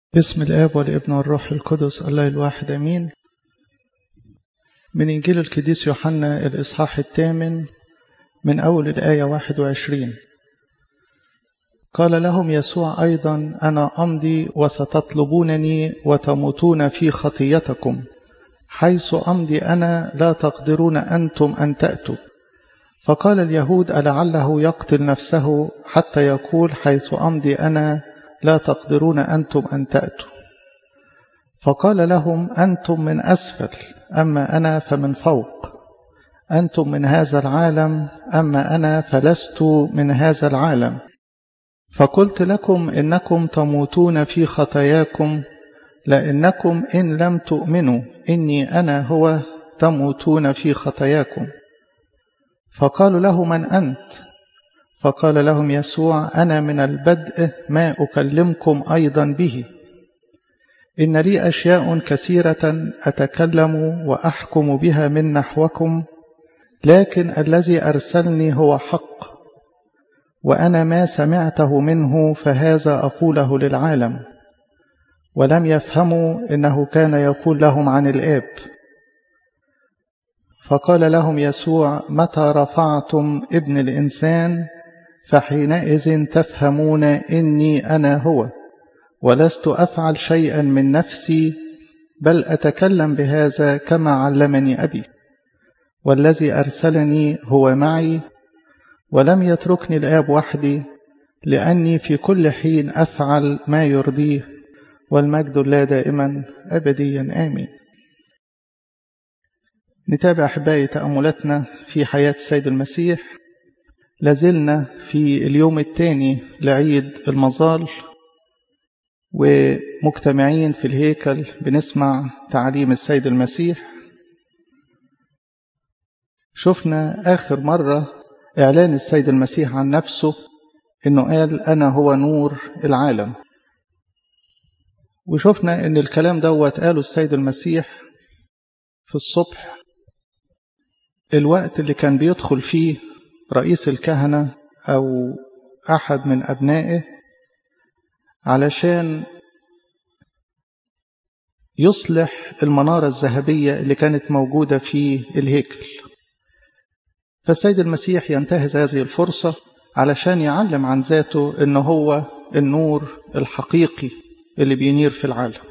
بسم الآب والابن والروح القدس الله الواحد أمين من إنجيل القديس يوحنا الإصحاح الثامن من أول الآية 21 قال لهم يسوع أيضا أنا أمضي وستطلبونني وتموتون في خطيتكم حيث أمضي أنا لا تقدرون أنتم أن تأتوا فقال اليهود ألعله يقتل نفسه حتى يقول حيث أمضي أنا لا تقدرون أنتم أن تأتوا فقال لهم أنتم من أسفل أما أنا فمن فوق أنتم من هذا العالم أما أنا فلست من هذا العالم فقلت لكم إنكم تموتون في خطاياكم لأنكم إن لم تؤمنوا إني أنا هو تموتون في خطاياكم فقالوا له من أنت فقال لهم يسوع أنا من البدء ما أكلمكم أيضا به إن لي أشياء كثيرة أتكلم وأحكم بها من نحوكم لكن الذي أرسلني هو حق وأنا ما سمعته منه فهذا أقوله للعالم ولم يفهموا إنه كان يقول لهم عن الآب فقال لهم يسوع متى رفعتم ابن الإنسان فحينئذ تفهمون إني أنا هو ولست أفعل شيئا من نفسي بل أتكلم بهذا كما علمني أبي والذي أرسلني هو معي ولم يتركني الآب وحدي لأني في كل حين أفعل ما يرضيه والمجد لا دائما أبديا آمين نتابع أحبائي تأملاتنا في حياة السيد المسيح لازلنا في اليوم الثاني لعيد المظال ومجتمعين في الهيكل بنسمع تعليم السيد المسيح شفنا آخر مرة إعلان السيد المسيح عن نفسه إنه قال أنا هو نور العالم وشفنا إن الكلام دوت قاله السيد المسيح في الصبح الوقت اللي كان بيدخل فيه رئيس الكهنة أو أحد من أبنائه علشان يصلح المنارة الذهبية اللي كانت موجودة في الهيكل فالسيد المسيح ينتهز هذه الفرصة علشان يعلم عن ذاته إن هو النور الحقيقي اللي بينير في العالم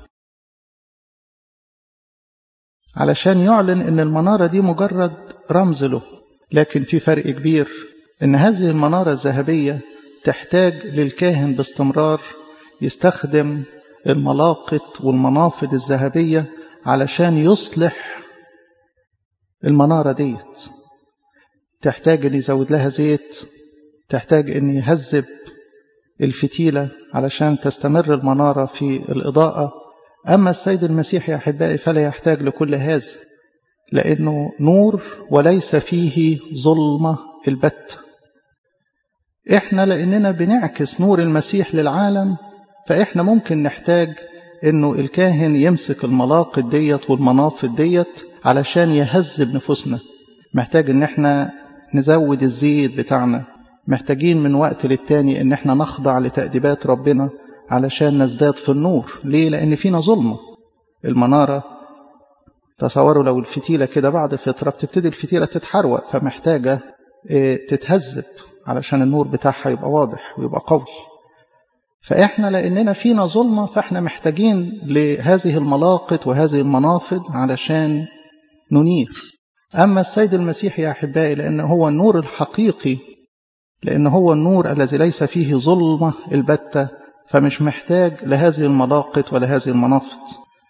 علشان يعلن إن المنارة دي مجرد رمز له لكن في فرق كبير إن هذه المنارة الذهبية تحتاج للكاهن باستمرار يستخدم الملاقط والمنافض الذهبية علشان يصلح المنارة ديت تحتاج أن يزود لها زيت تحتاج أن يهذب الفتيلة علشان تستمر المنارة في الإضاءة أما السيد المسيح يا أحبائي فلا يحتاج لكل هذا لأنه نور وليس فيه ظلمة البت إحنا لأننا بنعكس نور المسيح للعالم فإحنا ممكن نحتاج إنه الكاهن يمسك الملاقط ديت والمنافض ديت علشان يهذب نفوسنا محتاج إن إحنا نزود الزيت بتاعنا محتاجين من وقت للتاني إن إحنا نخضع لتأديبات ربنا علشان نزداد في النور ليه؟ لأن فينا ظلمة المنارة تصوروا لو الفتيلة كده بعد فترة بتبتدي الفتيلة تتحروق فمحتاجة تتهذب علشان النور بتاعها يبقى واضح ويبقى قوي فإحنا لأننا فينا ظلمة فإحنا محتاجين لهذه الملاقط وهذه المنافض علشان ننير أما السيد المسيح يا أحبائي لأنه هو النور الحقيقي لأن هو النور الذي ليس فيه ظلمة البتة فمش محتاج لهذه الملاقط ولا هذه المنافض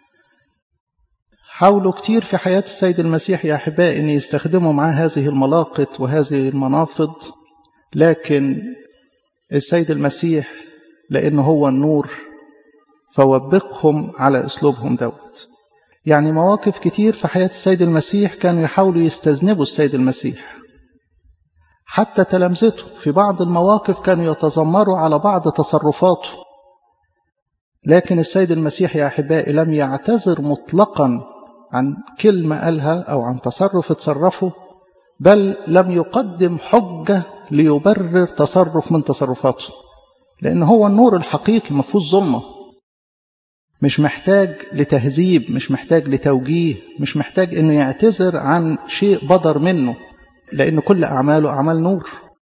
حاولوا كتير في حياة السيد المسيح يا أحبائي أن يستخدموا معاه هذه الملاقط وهذه المنافض لكن السيد المسيح لأنه هو النور فوبخهم على أسلوبهم دوت يعني مواقف كتير في حياة السيد المسيح كانوا يحاولوا يستذنبوا السيد المسيح حتى تلامذته في بعض المواقف كانوا يتذمروا على بعض تصرفاته لكن السيد المسيح يا أحبائي لم يعتذر مطلقا عن كلمة قالها أو عن تصرف تصرفه بل لم يقدم حجة ليبرر تصرف من تصرفاته لأن هو النور الحقيقي ما فيهوش ظلمة مش محتاج لتهذيب مش محتاج لتوجيه مش محتاج انه يعتذر عن شيء بدر منه لان كل اعماله اعمال نور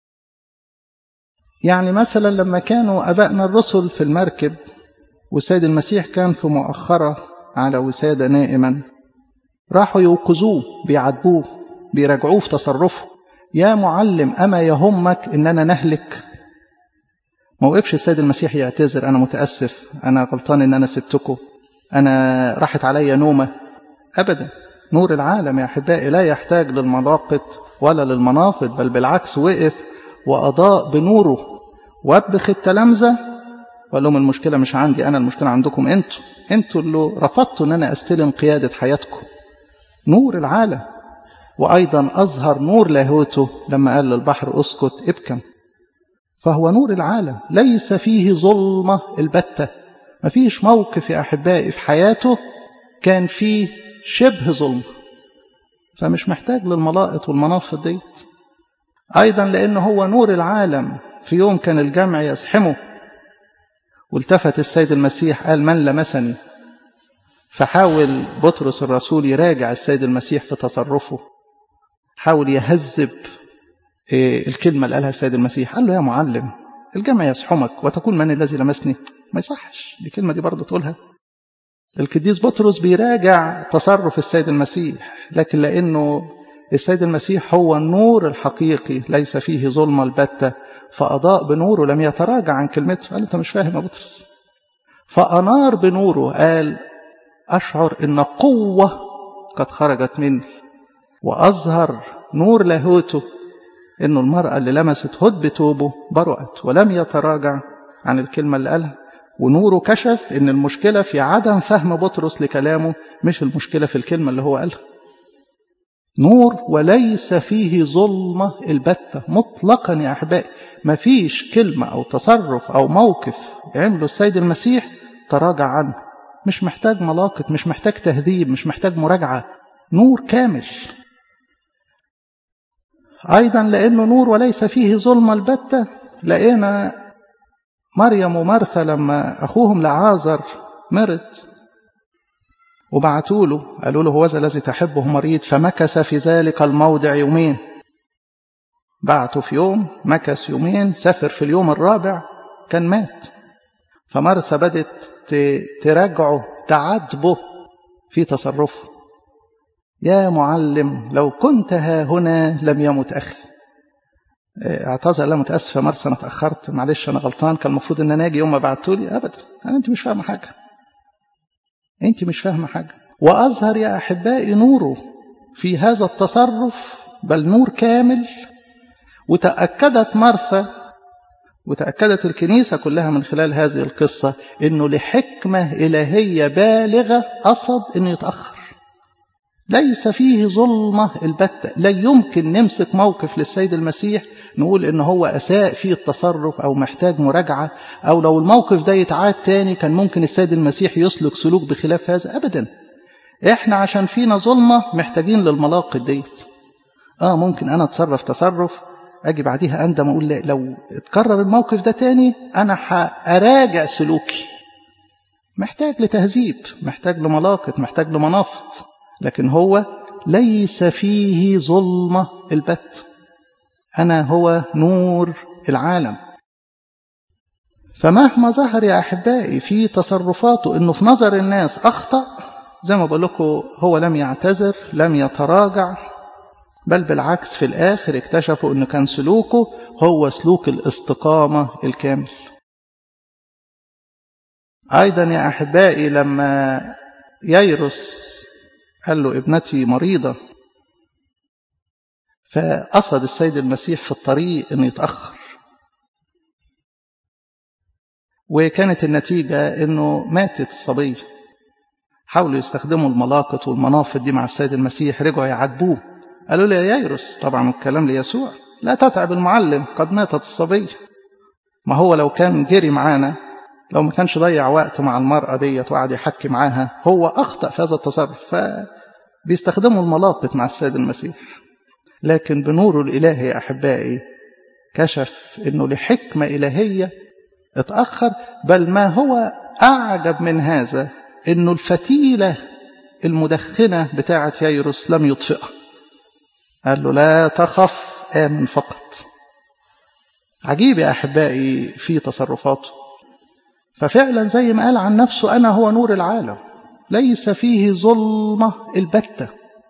يعني مثلا لما كانوا ابائنا الرسل في المركب والسيد المسيح كان في مؤخره على وساده نائما راحوا يوقظوه بيعاتبوه بيراجعوه في تصرفه يا معلم اما يهمك اننا نهلك ما وقفش السيد المسيح يعتذر أنا متأسف أنا غلطان إن أنا سبتكم أنا راحت عليا نومة أبدا نور العالم يا أحبائي لا يحتاج للملاقط ولا للمنافض بل بالعكس وقف وأضاء بنوره وبخ التلامذة وقال لهم المشكلة مش عندي أنا المشكلة عندكم أنتوا أنتوا اللي رفضتوا إن أنا أستلم قيادة حياتكم نور العالم وأيضا أظهر نور لاهوته لما قال للبحر أسكت ابكم فهو نور العالم ليس فيه ظلمة البتة ما فيش موقف يا أحبائي في حياته كان فيه شبه ظلمة فمش محتاج للملائط والمنافض ديت أيضا لأنه هو نور العالم في يوم كان الجمع يزحمه والتفت السيد المسيح قال من لمسني فحاول بطرس الرسول يراجع السيد المسيح في تصرفه حاول يهذب الكلمة اللي قالها السيد المسيح قال له يا معلم الجمع يزحمك وتقول من الذي لمسني ما يصحش دي كلمة دي برضه تقولها القديس بطرس بيراجع تصرف السيد المسيح لكن لأنه السيد المسيح هو النور الحقيقي ليس فيه ظلم البتة فأضاء بنوره لم يتراجع عن كلمته قال أنت مش فاهم يا بطرس فأنار بنوره قال أشعر إن قوة قد خرجت مني وأظهر نور لاهوته إنه المرأة اللي لمست هد بتوبه برأت ولم يتراجع عن الكلمة اللي قالها ونوره كشف إن المشكلة في عدم فهم بطرس لكلامه مش المشكلة في الكلمة اللي هو قالها نور وليس فيه ظلمة البتة مطلقا يا أحبائي ما فيش كلمة أو تصرف أو موقف عمله السيد المسيح تراجع عنه مش محتاج ملاقط مش محتاج تهذيب مش محتاج مراجعة نور كامل أيضا لأنه نور وليس فيه ظلمة البتة لقينا مريم ومرثى لما أخوهم لعازر مرض وبعتوا له قالوا له هو ذا الذي تحبه مريض فمكث في ذلك الموضع يومين بعته في يوم مكث يومين سافر في اليوم الرابع كان مات فمرسى بدت تراجعه تعاتبه في تصرفه يا معلم لو كنت ها هنا لم يمت أخي اعتذر لا متأسف يا مرسى أنا اتأخرت معلش أنا غلطان كان المفروض إن أنا أجي يوم ما بعتوا لي أبدا أنا أنت مش فاهمة حاجة أنت مش فاهمة حاجة وأظهر يا أحبائي نوره في هذا التصرف بل نور كامل وتأكدت مرثا وتأكدت الكنيسة كلها من خلال هذه القصة أنه لحكمة إلهية بالغة قصد أنه يتأخر ليس فيه ظلمة البتة لا يمكن نمسك موقف للسيد المسيح نقول ان هو اساء فيه التصرف او محتاج مراجعة او لو الموقف ده يتعاد تاني كان ممكن السيد المسيح يسلك سلوك بخلاف هذا ابدا احنا عشان فينا ظلمة محتاجين للملاقط ديت اه ممكن انا اتصرف تصرف اجي بعديها اندم اقول لو اتكرر الموقف ده تاني انا هراجع سلوكي محتاج لتهذيب محتاج لملاقط محتاج لمنافط لكن هو ليس فيه ظلمة البت أنا هو نور العالم فمهما ظهر يا أحبائي في تصرفاته أنه في نظر الناس أخطأ زي ما بقول لكم هو لم يعتذر لم يتراجع بل بالعكس في الآخر اكتشفوا أنه كان سلوكه هو سلوك الاستقامة الكامل أيضا يا أحبائي لما ييرس قال له ابنتي مريضة فقصد السيد المسيح في الطريق أن يتأخر وكانت النتيجة أنه ماتت الصبية حاولوا يستخدموا الملاقط والمنافض دي مع السيد المسيح رجعوا يعاتبوه قالوا له يا ييرس طبعا الكلام ليسوع لا تتعب المعلم قد ماتت الصبية ما هو لو كان جري معانا لو ما كانش ضيع وقت مع المرأة ديت وقعد يحكي معاها هو أخطأ في هذا التصرف فبيستخدموا الملاقط مع السيد المسيح لكن بنوره الإلهي يا أحبائي كشف أنه لحكمة إلهية اتأخر بل ما هو أعجب من هذا إنه الفتيلة المدخنة بتاعة ييروس لم يطفئها قال له لا تخف آمن فقط عجيب يا أحبائي في تصرفاته ففعلا زي ما قال عن نفسه أنا هو نور العالم ليس فيه ظلمة البتة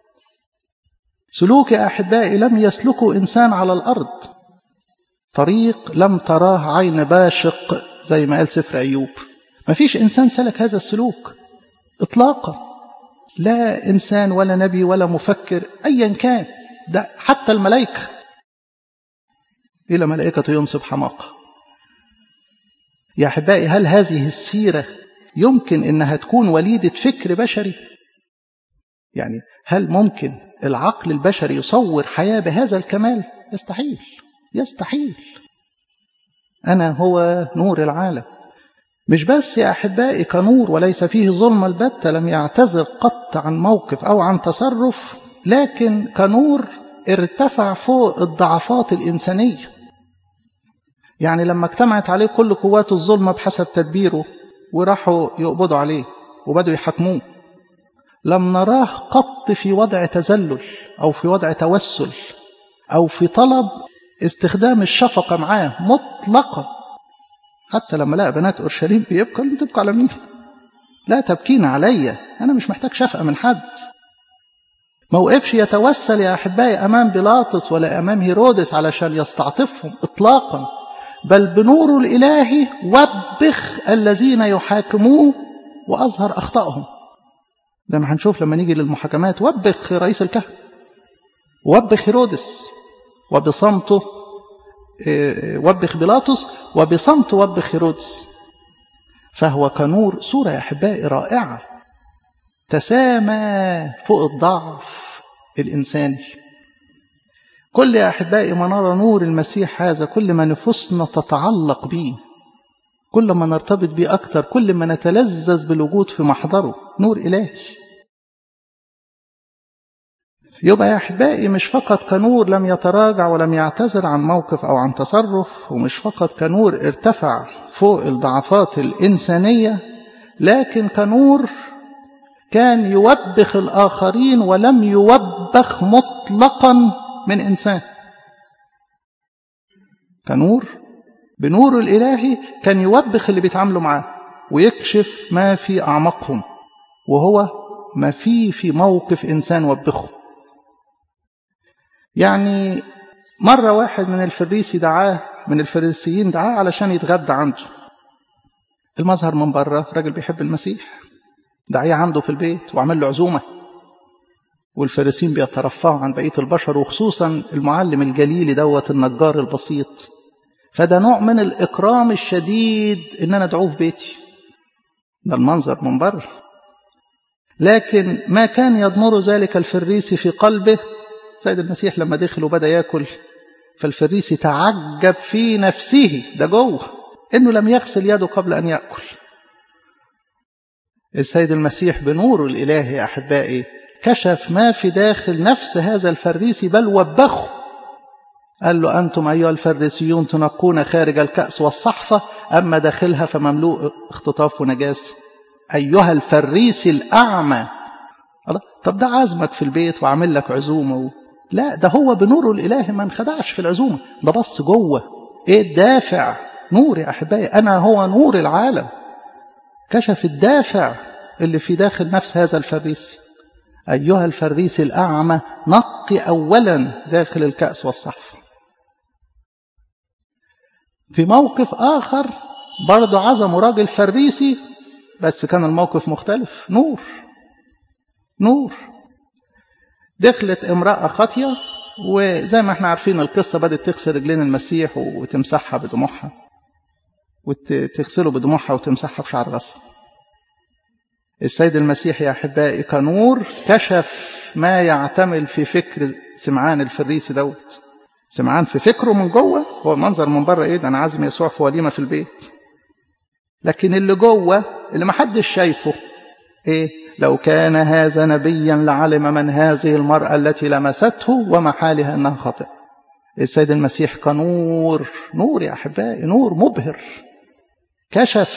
سلوك يا أحبائي لم يسلكه إنسان على الأرض طريق لم تراه عين باشق زي ما قال سفر أيوب ما فيش إنسان سلك هذا السلوك إطلاقا لا إنسان ولا نبي ولا مفكر أيا كان ده حتى الملائكة إلى ملائكة ينصب حماقة يا أحبائي هل هذه السيرة يمكن إنها تكون وليدة فكر بشري يعني هل ممكن العقل البشري يصور حياة بهذا الكمال يستحيل يستحيل أنا هو نور العالم مش بس يا أحبائي كنور وليس فيه ظلم البتة لم يعتذر قط عن موقف أو عن تصرف لكن كنور ارتفع فوق الضعفات الإنسانية يعني لما اجتمعت عليه كل قوات الظلمة بحسب تدبيره وراحوا يقبضوا عليه وبدوا يحاكموه لم نراه قط في وضع تذلل أو في وضع توسل أو في طلب استخدام الشفقة معاه مطلقة حتى لما لقى بنات أورشليم بيبكوا قال تبكوا على مين لا تبكين عليا أنا مش محتاج شفقة من حد ما وقفش يتوسل يا أحبائي أمام بيلاطس ولا أمام هيرودس علشان يستعطفهم إطلاقا بل بنور الإلهي وبخ الذين يحاكموه وأظهر أخطائهم زي ما هنشوف لما نيجي للمحاكمات وبخ رئيس الكهنة وبخ هيرودس وبصمته وبخ بيلاطس وبصمت وبخ هيرودس فهو كنور صورة يا أحبائي رائعة تسامى فوق الضعف الإنساني كل يا أحبائي ما نرى نور المسيح هذا كل ما نفوسنا تتعلق به كل ما نرتبط به أكتر كل ما نتلذذ بالوجود في محضره نور إلهي يبقى يا أحبائي مش فقط كنور لم يتراجع ولم يعتذر عن موقف أو عن تصرف ومش فقط كنور ارتفع فوق الضعفات الإنسانية لكن كنور كان يوبخ الآخرين ولم يوبخ مطلقا من إنسان كنور بنور الإلهي كان يوبخ اللي بيتعاملوا معاه ويكشف ما في أعماقهم وهو ما في في موقف إنسان وبخه يعني مرة واحد من الفريسي دعاه من الفريسيين دعاه علشان يتغدى عنده المظهر من بره راجل بيحب المسيح دعيه عنده في البيت وعمل له عزومة والفريسين بيترفعوا عن بقية البشر وخصوصا المعلم الجليلي دوت النجار البسيط فده نوع من الإكرام الشديد إن أنا أدعوه في بيتي ده المنظر من بره لكن ما كان يضمر ذلك الفريسي في قلبه سيد المسيح لما دخل وبدأ يأكل فالفريسي تعجب في نفسه ده جوه إنه لم يغسل يده قبل أن يأكل السيد المسيح بنور الإله يا أحبائي كشف ما في داخل نفس هذا الفريسي بل وبخه قال له أنتم أيها الفريسيون تنقون خارج الكأس والصحفة أما داخلها فمملوء اختطاف ونجاسة أيها الفريسي الأعمى طب ده عازمك في البيت وعامل لك عزومة و... لا ده هو بنوره الإلهي ما انخدعش في العزومة ده بص جوه ايه الدافع نور يا أحبائي أنا هو نور العالم كشف الدافع اللي في داخل نفس هذا الفريسي أيها الفريسي الأعمى نقي أولا داخل الكأس والصحف في موقف آخر برضه عزموا راجل فريسي بس كان الموقف مختلف نور نور دخلت امرأة خاطية وزي ما احنا عارفين القصة بدأت تغسل رجلين المسيح وتمسحها بدموعها وتغسله بدموعها وتمسحها بشعر راسها السيد المسيح يا أحبائي كنور كشف ما يعتمل في فكر سمعان الفريسي دوت سمعان في فكره من جوه هو المنظر من بره ايه ده انا عازم يسوع في وليمه في البيت لكن اللي جوه اللي ما حدش شايفه ايه لو كان هذا نبيا لعلم من هذه المرأة التي لمسته وما حالها أنها خاطئة السيد المسيح كنور نور يا أحبائي نور مبهر كشف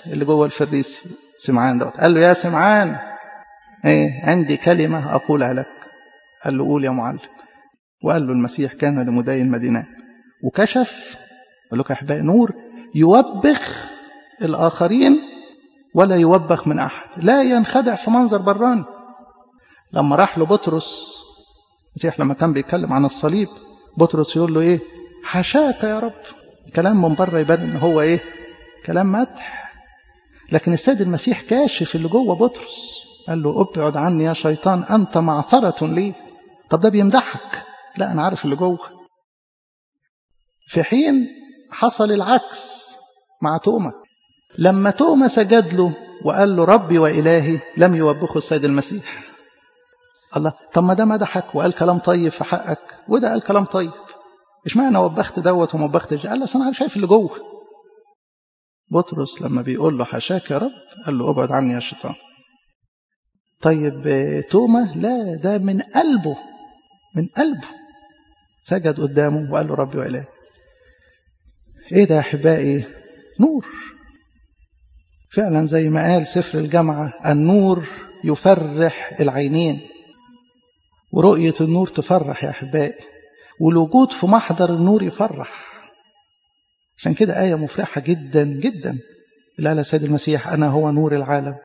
اللي جوه الفريسي سمعان دوت قال له يا سمعان ايه عندي كلمة أقولها لك قال له قول يا معلم وقال له المسيح كان لمدين مدينة وكشف قال لك يا أحبائي نور يوبخ الآخرين ولا يوبخ من أحد لا ينخدع في منظر براني لما راح له بطرس المسيح لما كان بيتكلم عن الصليب بطرس يقول له ايه حشاك يا رب كلام من بره يبان ان هو ايه كلام مدح لكن السيد المسيح كاشف اللي جوه بطرس قال له ابعد عني يا شيطان انت معثرة لي طب ده بيمدحك لا انا عارف اللي جوه في حين حصل العكس مع توما لما توما سجد له وقال له ربي وإلهي لم يوبخه السيد المسيح الله طب ما ده مدحك وقال كلام طيب في حقك وده قال كلام طيب مش معنى وبخت دوت وما وبختش قال انا شايف اللي جوه بطرس لما بيقول له حشاك يا رب قال له ابعد عني يا شيطان طيب توما لا ده من قلبه من قلبه سجد قدامه وقال له ربي وإلهي ايه ده يا احبائي نور فعلا زي ما قال سفر الجامعة النور يفرح العينين ورؤية النور تفرح يا أحبائي والوجود في محضر النور يفرح عشان كده آية مفرحة جدا جدا اللي قالها السيد المسيح أنا هو نور العالم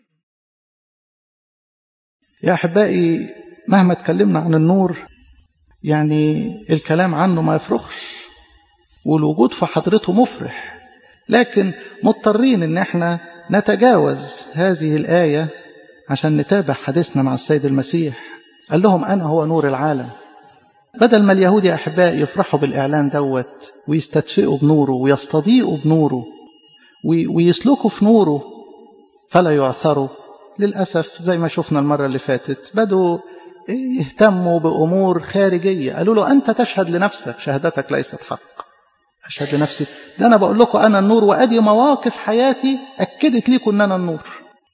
يا أحبائي مهما اتكلمنا عن النور يعني الكلام عنه ما يفرخش والوجود في حضرته مفرح لكن مضطرين ان احنا نتجاوز هذه الآية عشان نتابع حديثنا مع السيد المسيح قال لهم أنا هو نور العالم بدل ما اليهود يا أحباء يفرحوا بالإعلان دوت ويستدفئوا بنوره ويستضيئوا بنوره ويسلكوا في نوره فلا يعثروا للأسف زي ما شفنا المرة اللي فاتت بدوا يهتموا بأمور خارجية قالوا له أنت تشهد لنفسك شهادتك ليست حق أشهد لنفسي ده أنا بقول لكم أنا النور وأدي مواقف حياتي أكدت ليكم أن أنا النور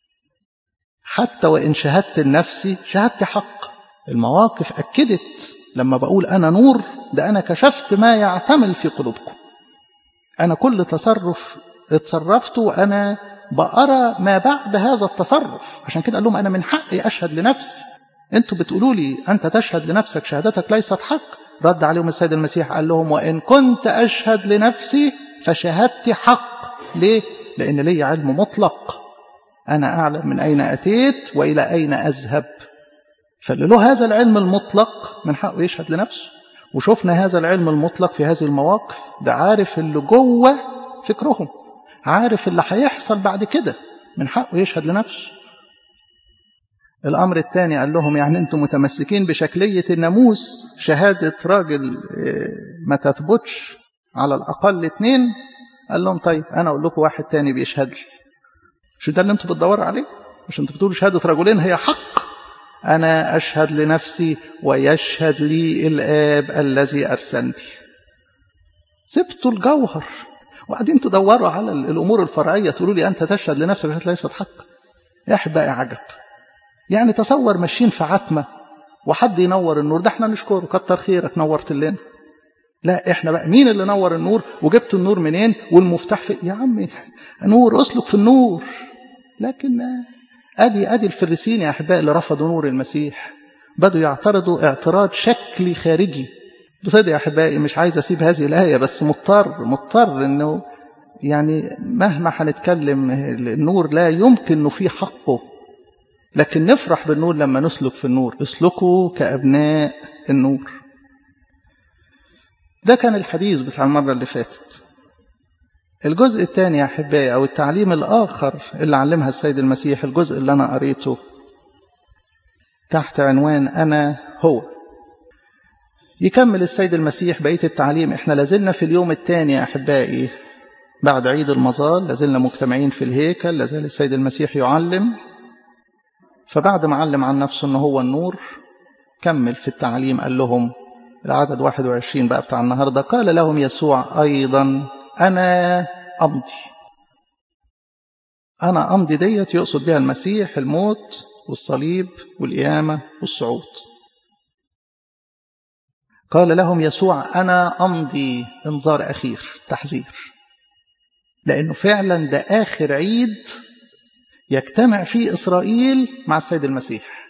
حتى وإن شهدت لنفسي شهادتي حق المواقف أكدت لما بقول أنا نور ده أنا كشفت ما يعتمل في قلوبكم أنا كل تصرف اتصرفته وأنا بأرى ما بعد هذا التصرف عشان كده قال لهم أنا من حقي أشهد لنفسي أنتوا بتقولوا لي أنت تشهد لنفسك شهادتك ليست حق رد عليهم السيد المسيح قال لهم وإن كنت أشهد لنفسي فشهادتي حق ليه؟ لأن لي علم مطلق أنا أعلم من أين أتيت وإلى أين أذهب فاللي له هذا العلم المطلق من حقه يشهد لنفسه وشفنا هذا العلم المطلق في هذه المواقف ده عارف اللي جوه فكرهم عارف اللي هيحصل بعد كده من حقه يشهد لنفسه الأمر الثاني قال لهم يعني أنتم متمسكين بشكلية الناموس شهادة راجل ما تثبتش على الأقل اثنين قال لهم طيب أنا أقول لكم واحد تاني بيشهد لي شو ده اللي أنتم بتدوروا عليه مش أنتم بتقولوا شهادة رجلين هي حق أنا أشهد لنفسي ويشهد لي الآب الذي أرسلني سبتوا الجوهر وبعدين تدوروا على الأمور الفرعية تقولوا لي أنت تشهد لنفسك ليست حق يا أحبائي عجب يعني تصور ماشيين في عتمة وحد ينور النور ده احنا نشكره كتر خيرك نورت لنا لا احنا بقى مين اللي نور النور وجبت النور منين والمفتاح في يا عمي نور اسلك في النور لكن ادي ادي الفريسين يا احبائي اللي رفضوا نور المسيح بدوا يعترضوا اعتراض شكلي خارجي بصدق يا احبائي مش عايز اسيب هذه الايه بس مضطر مضطر انه يعني مهما هنتكلم النور لا يمكن انه في حقه لكن نفرح بالنور لما نسلك في النور اسلكوا كأبناء النور ده كان الحديث بتاع المرة اللي فاتت الجزء الثاني يا أحبائي أو التعليم الآخر اللي علمها السيد المسيح الجزء اللي أنا قريته تحت عنوان أنا هو يكمل السيد المسيح بقية التعليم احنا لازلنا في اليوم الثاني يا أحبائي بعد عيد المظال لازلنا مجتمعين في الهيكل لازال السيد المسيح يعلم فبعد ما علم عن نفسه أنه هو النور كمل في التعليم قال لهم العدد 21 بقى بتاع النهاردة قال لهم يسوع أيضا أنا أمضي أنا أمضي ديت يقصد بها المسيح الموت والصليب والقيامة والصعود قال لهم يسوع أنا أمضي انذار أخير تحذير لأنه فعلا ده آخر عيد يجتمع فيه إسرائيل مع السيد المسيح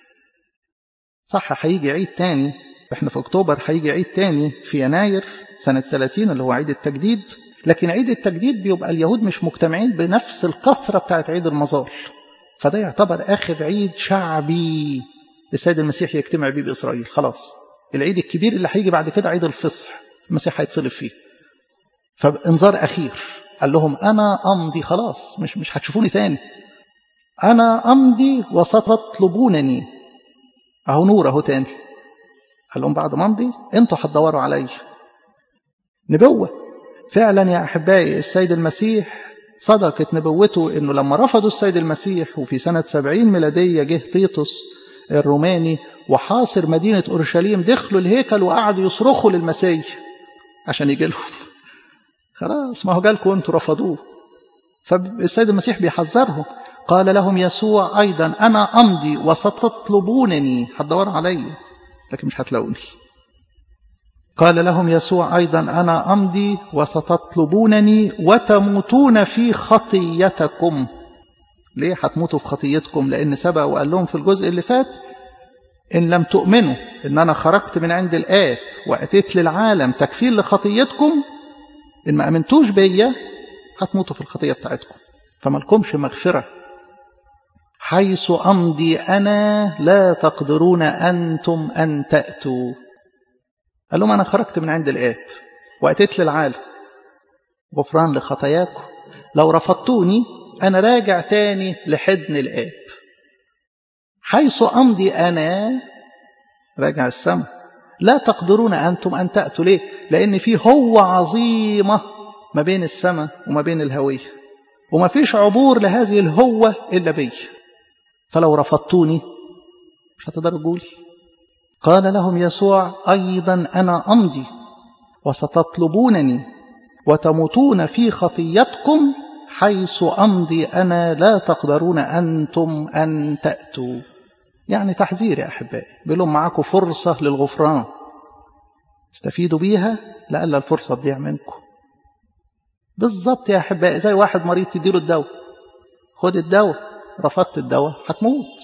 صح هيجي عيد تاني احنا في أكتوبر هيجي عيد تاني في يناير سنة 30 اللي هو عيد التجديد لكن عيد التجديد بيبقى اليهود مش مجتمعين بنفس الكثرة بتاعت عيد المظال فده يعتبر آخر عيد شعبي السيد المسيح يجتمع بيه بإسرائيل خلاص العيد الكبير اللي هيجي بعد كده عيد الفصح المسيح هيتصلب فيه فانذار أخير قال لهم أنا أمضي خلاص مش مش هتشوفوني تاني أنا أمضي وستطلبونني أهو نور أهو تاني قال لهم بعد ما أمضي أنتوا هتدوروا عليا نبوة فعلا يا أحبائي السيد المسيح صدقت نبوته أنه لما رفضوا السيد المسيح وفي سنة سبعين ميلادية جه تيتوس الروماني وحاصر مدينة أورشليم دخلوا الهيكل وقعدوا يصرخوا للمسيح عشان يجي لهم خلاص ما هو جالكم وانتوا رفضوه فالسيد المسيح بيحذرهم قال لهم يسوع أيضا أنا أمضي وستطلبونني هتدوروا علي لكن مش هتلاقوني قال لهم يسوع أيضا أنا أمضي وستطلبونني وتموتون في خطيتكم ليه هتموتوا في خطيتكم لأن سبق وقال لهم في الجزء اللي فات إن لم تؤمنوا إن أنا خرجت من عند الآب وأتيت للعالم تكفير لخطيتكم إن ما أمنتوش بيا هتموتوا في الخطية بتاعتكم فما لكمش مغفرة حيث أمضي أنا لا تقدرون أنتم أن تأتوا قال لهم أنا خرجت من عند الآب وأتيت للعالم غفران لخطاياكم لو رفضتوني أنا راجع تاني لحضن الآب حيث أمضي أنا راجع السماء لا تقدرون أنتم أن تأتوا ليه لأن في هو عظيمة ما بين السماء وما بين الهوية وما فيش عبور لهذه الهوة إلا بي فلو رفضتوني مش هتقدروا تقولي قال لهم يسوع أيضا أنا أمضي وستطلبونني وتموتون في خطيتكم حيث أمضي أنا لا تقدرون أنتم أن تأتوا يعني تحذير يا أحبائي بيقول معاكم فرصة للغفران استفيدوا بيها لألا الفرصة تضيع منكم بالظبط يا أحبائي زي واحد مريض تديله الدواء خد الدواء رفضت الدواء هتموت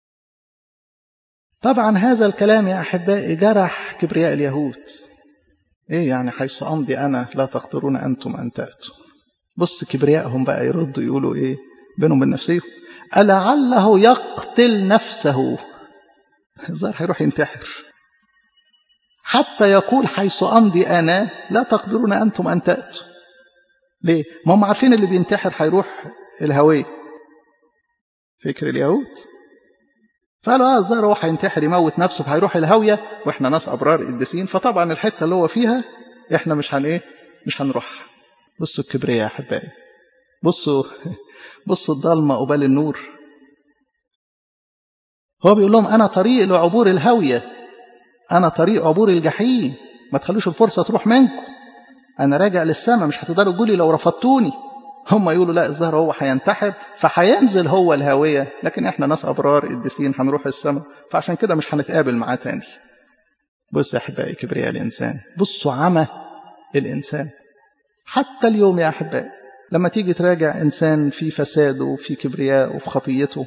طبعا هذا الكلام يا أحبائي جرح كبرياء اليهود إيه يعني حيث أمضي أنا لا تقدرون أنتم أن تأتوا بص كبريائهم بقى يردوا يقولوا إيه بينهم من نفسهم ألعله يقتل نفسه الظاهر هيروح ينتحر حتى يقول حيث أمضي أنا لا تقدرون أنتم أن تأتوا ليه؟ ما هم عارفين اللي بينتحر هيروح الهوية فكر اليهود فقالوا اه الظاهر هو هينتحر يموت نفسه فهيروح الهاوية واحنا ناس أبرار قديسين فطبعا الحتة اللي هو فيها احنا مش هن ايه مش هنروح بصوا الكبرياء يا أحبائي بصوا بصوا الضلمة قبال النور هو بيقول لهم أنا طريق لعبور الهاوية أنا طريق عبور الجحيم ما تخلوش الفرصة تروح منكم أنا راجع للسماء مش هتقدروا تقولي لو رفضتوني هم يقولوا لا الظاهر هو هينتحر فهينزل هو الهاوية لكن احنا ناس أبرار قديسين هنروح السماء فعشان كده مش هنتقابل معاه تاني بص يا أحبائي كبرياء الإنسان بصوا عمى الإنسان حتى اليوم يا أحبائي لما تيجي تراجع إنسان في فساده وفي كبرياء وفي خطيته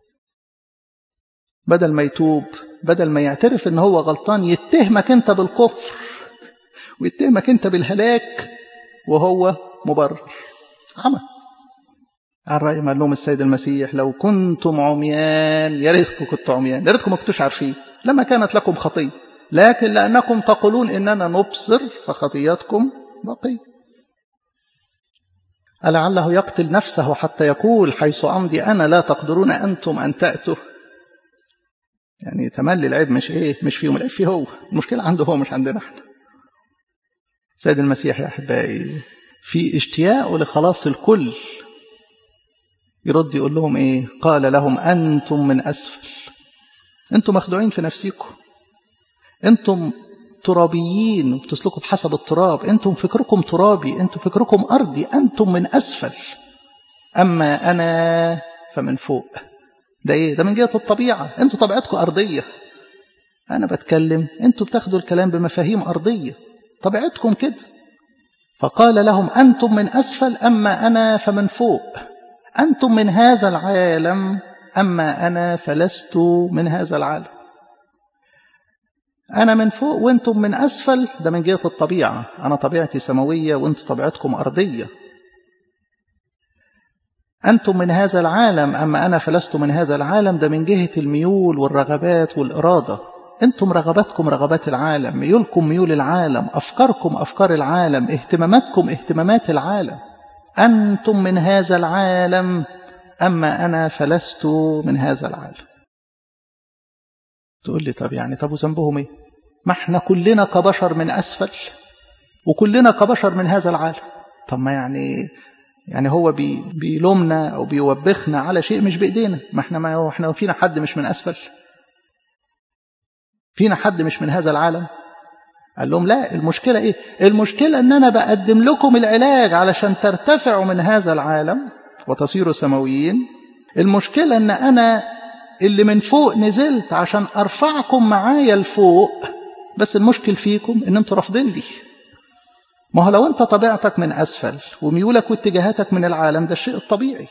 بدل ما يتوب بدل ما يعترف ان هو غلطان يتهمك انت بالكفر ويتهمك انت بالهلاك وهو مبرر عمى على رأي ما لهم السيد المسيح لو كنتم عميان يا ريتكم كنتم عميان يا ريتكم ما كنتوش عارفين لما كانت لكم خطية لكن لأنكم تقولون إننا نبصر فخطياتكم بقية ألعله يقتل نفسه حتى يقول حيث أمضي أنا لا تقدرون أنتم أن تأتوا يعني تملي العيب مش إيه مش فيهم العيب فيه هو المشكلة عنده هو مش عندنا احنا سيد المسيح يا أحبائي في اشتياقه لخلاص الكل يرد يقول لهم ايه قال لهم انتم من اسفل انتم مخدوعين في نفسكم انتم ترابيين وبتسلكوا بحسب التراب انتم فكركم ترابي انتم فكركم ارضي انتم من اسفل اما انا فمن فوق ده ايه ده من جهه الطبيعه انتم طبيعتكم ارضيه انا بتكلم انتم بتاخدوا الكلام بمفاهيم ارضيه طبيعتكم كده فقال لهم أنتم من أسفل أما أنا فمن فوق أنتم من هذا العالم أما أنا فلست من هذا العالم أنا من فوق وأنتم من أسفل ده من جهة الطبيعة أنا طبيعتي سماوية وأنتم طبيعتكم أرضية أنتم من هذا العالم أما أنا فلست من هذا العالم ده من جهة الميول والرغبات والإرادة أنتم رغباتكم رغبات العالم ميولكم ميول العالم أفكاركم أفكار العالم اهتماماتكم اهتمامات العالم أنتم من هذا العالم أما أنا فلست من هذا العالم تقول لي طب يعني طب وذنبهم ايه ما احنا كلنا كبشر من أسفل وكلنا كبشر من هذا العالم طب ما يعني يعني هو بي بيلومنا أو بيوبخنا على شيء مش بإيدينا ما احنا ما احنا فينا حد مش من أسفل فينا حد مش من هذا العالم قال لهم لا المشكلة ايه المشكلة ان انا بقدم لكم العلاج علشان ترتفعوا من هذا العالم وتصيروا سماويين المشكلة ان انا اللي من فوق نزلت عشان ارفعكم معايا لفوق بس المشكل فيكم ان انتوا رافضين لي ما هو لو انت طبيعتك من اسفل وميولك واتجاهاتك من العالم ده الشيء الطبيعي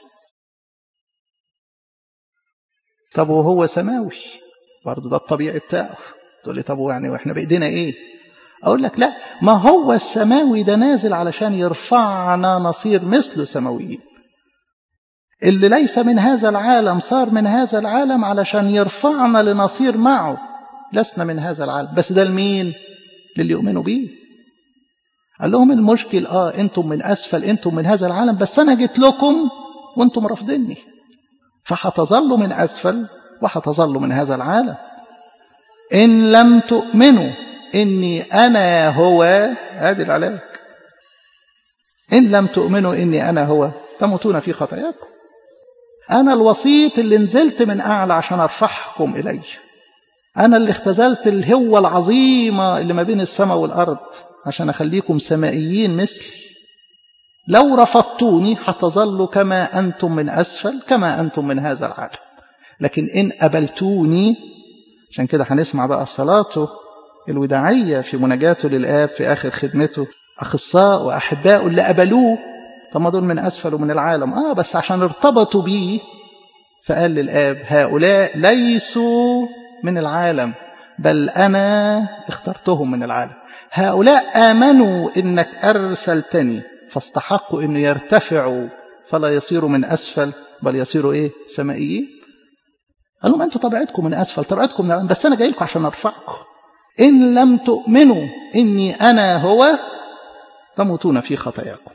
طب وهو سماوي برضه ده الطبيعي بتاعه تقول لي طب يعني واحنا بايدينا ايه اقول لك لا ما هو السماوي ده نازل علشان يرفعنا نصير مثله سماويين اللي ليس من هذا العالم صار من هذا العالم علشان يرفعنا لنصير معه لسنا من هذا العالم بس ده لمين للي يؤمنوا بيه قال لهم المشكل اه انتم من اسفل انتم من هذا العالم بس انا جيت لكم وانتم رافضيني فهتظلوا من اسفل وهتظلوا من هذا العالم ان لم تؤمنوا اني انا هو ادي العلاج ان لم تؤمنوا اني انا هو تموتون في خطاياكم انا الوسيط اللي نزلت من اعلى عشان ارفعكم الي انا اللي اختزلت الهوه العظيمه اللي ما بين السماء والارض عشان أخليكم سمائيين مثلي لو رفضتوني هتظلوا كما أنتم من أسفل كما أنتم من هذا العالم لكن إن قبلتوني عشان كده هنسمع بقى في صلاته الوداعية في مناجاته للآب في آخر خدمته أخصاء وأحباء اللي قبلوه طب ما دول من أسفل ومن العالم آه بس عشان ارتبطوا بيه فقال للآب هؤلاء ليسوا من العالم بل أنا اخترتهم من العالم هؤلاء آمنوا إنك أرسلتني فاستحقوا إنه يرتفعوا فلا يصيروا من أسفل بل يصيروا إيه سمائيين قال لهم أنتوا طبيعتكم من أسفل طبيعتكم من بس أنا جاي لكم عشان أرفعكم إن لم تؤمنوا إني أنا هو تموتون في خطاياكم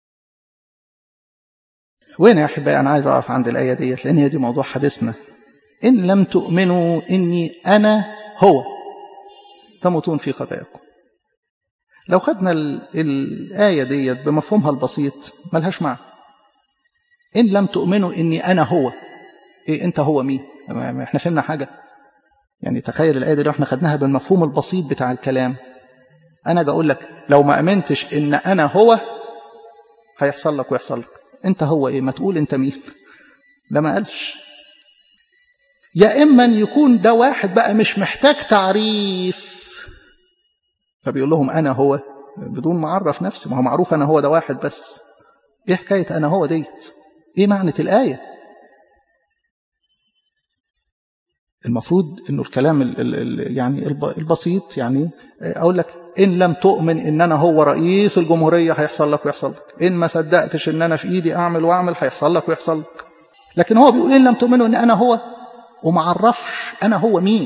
وين يا أحبائي أنا عايز أقف عند الآية ديت لأن هي دي موضوع حديثنا إن لم تؤمنوا إني أنا هو تموتون في خطاياكم لو خدنا الآية ديت بمفهومها البسيط ملهاش معنى إن لم تؤمنوا إني أنا هو إيه أنت هو مين إحنا فهمنا حاجة يعني تخيل الآية دي لو إحنا خدناها بالمفهوم البسيط بتاع الكلام أنا بقول لك لو ما أمنتش إن أنا هو هيحصل لك ويحصل لك أنت هو إيه ما تقول أنت مين ده ما قالش يا إما يكون ده واحد بقى مش محتاج تعريف فبيقول لهم أنا هو بدون ما أعرف نفسي ما هو معروف أنا هو ده واحد بس إيه حكاية أنا هو ديت إيه معنى الآية المفروض أنه الكلام ال ال يعني البسيط يعني أقول لك إن لم تؤمن إن أنا هو رئيس الجمهورية هيحصل لك ويحصل لك إن ما صدقتش إن أنا في إيدي أعمل وأعمل هيحصل لك ويحصل لك لكن هو بيقول إن لم تؤمنوا إن أنا هو وما عرفش أنا هو مين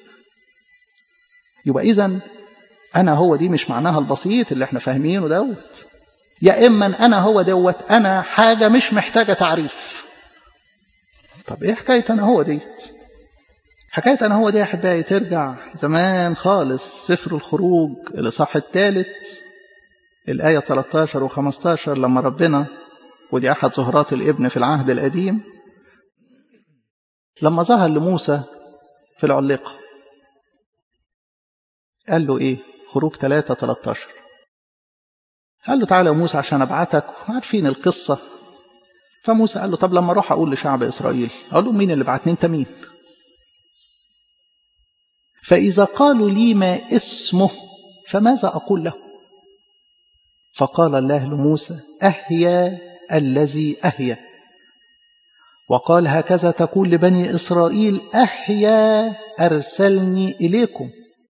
يبقى إذن أنا هو دي مش معناها البسيط اللي احنا فاهمينه دوت يا إما أنا هو دوت أنا حاجة مش محتاجة تعريف طب إيه حكاية أنا هو ديت حكاية أنا هو دي يا أحبائي ترجع زمان خالص سفر الخروج الإصحاح الثالث الآية 13 و15 لما ربنا ودي أحد زهرات الابن في العهد القديم لما ظهر لموسى في العلقة قال له إيه خروج 3 13 قال له تعالى يا موسى عشان ابعتك عارفين القصة فموسى قال له طب لما اروح اقول لشعب اسرائيل اقول لهم مين اللي بعتني انت مين فاذا قالوا لي ما اسمه فماذا اقول له فقال الله لموسى أهيا الذي أهيا وقال هكذا تقول لبني إسرائيل أحيا أرسلني إليكم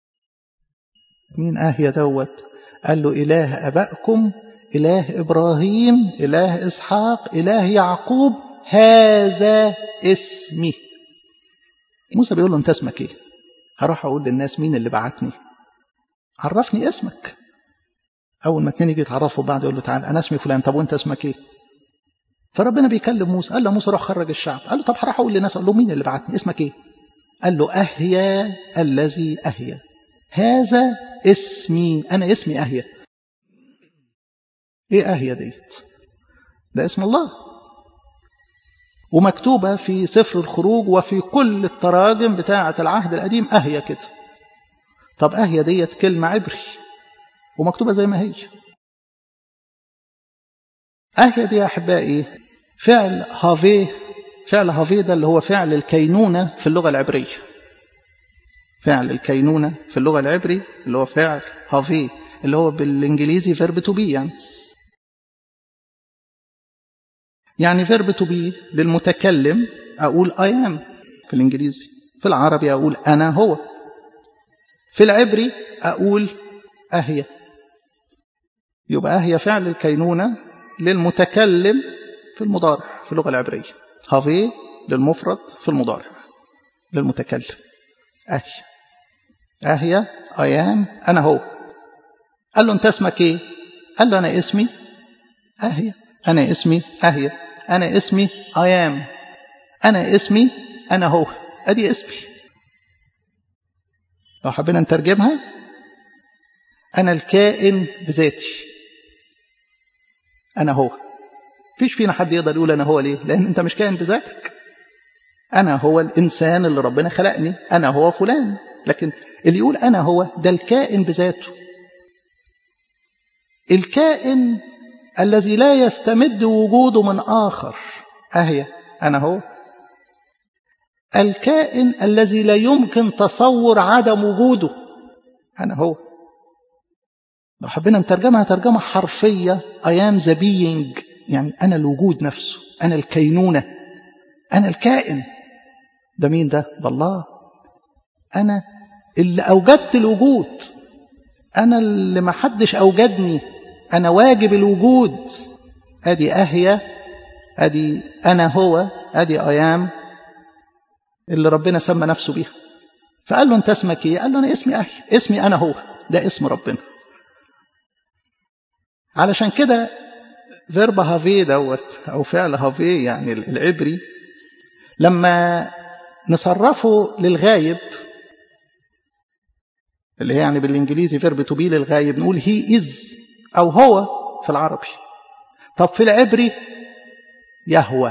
مين أهيا دوت قال له إله أبائكم إله إبراهيم إله إسحاق إله يعقوب هذا اسمي موسى بيقول له أنت اسمك إيه هروح أقول للناس مين اللي بعتني عرفني اسمك أول ما اتنين يجي يتعرفوا بعض يقول له تعال أنا اسمي فلان طب وأنت اسمك إيه فربنا بيكلم موسى قال له موسى روح خرج الشعب قال له طب هروح اقول للناس اقول له مين اللي بعتني اسمك ايه قال له اهيا الذي اهيا هذا اسمي انا اسمي اهيا ايه اهيا ديت ده اسم الله ومكتوبة في سفر الخروج وفي كل التراجم بتاعة العهد القديم أهيا كده طب أهيا ديت كلمة عبري ومكتوبة زي ما هي أهيا دي يا أحبائي فعل هافي فعل هافي ده اللي هو فعل الكينونة في اللغة العبرية فعل الكينونة في اللغة العبري اللي هو فعل هافي اللي هو بالإنجليزي فيرب تو بي يعني يعني فيرب تو بي للمتكلم أقول I am في الإنجليزي في العربي أقول أنا هو في العبري أقول أهي يبقى أهي فعل الكينونة للمتكلم في المضارع في اللغة العبرية هافي للمفرد في المضارع للمتكلم أهي أهي أيام أنا هو قال له أنت اسمك إيه قال له أنا اسمي أهي أنا اسمي أهي أنا اسمي أيام أنا اسمي أنا هو أدي اسمي لو حبينا نترجمها أنا الكائن بذاتي أنا هو فيش فينا حد يقدر يقول أنا هو ليه لأن أنت مش كائن بذاتك أنا هو الإنسان اللي ربنا خلقني أنا هو فلان لكن اللي يقول أنا هو ده الكائن بذاته الكائن الذي لا يستمد وجوده من آخر أهي أنا هو الكائن الذي لا يمكن تصور عدم وجوده أنا هو لو حبينا نترجمها ترجمة حرفية I am the being يعني أنا الوجود نفسه أنا الكينونة أنا الكائن ده مين ده؟ ده الله أنا اللي أوجدت الوجود أنا اللي ما حدش أوجدني أنا واجب الوجود أدي أهيا أدي أنا هو أدي أيام اللي ربنا سمى نفسه بيها فقال له أنت اسمك إيه؟ قال له أنا اسمي أهيا اسمي أنا هو ده اسم ربنا علشان كده فيرب هافي دوت أو فعل هافي يعني العبري لما نصرفه للغايب اللي هي يعني بالإنجليزي فيرب تو بي للغايب نقول هي إز أو هو في العربي طب في العبري يهوى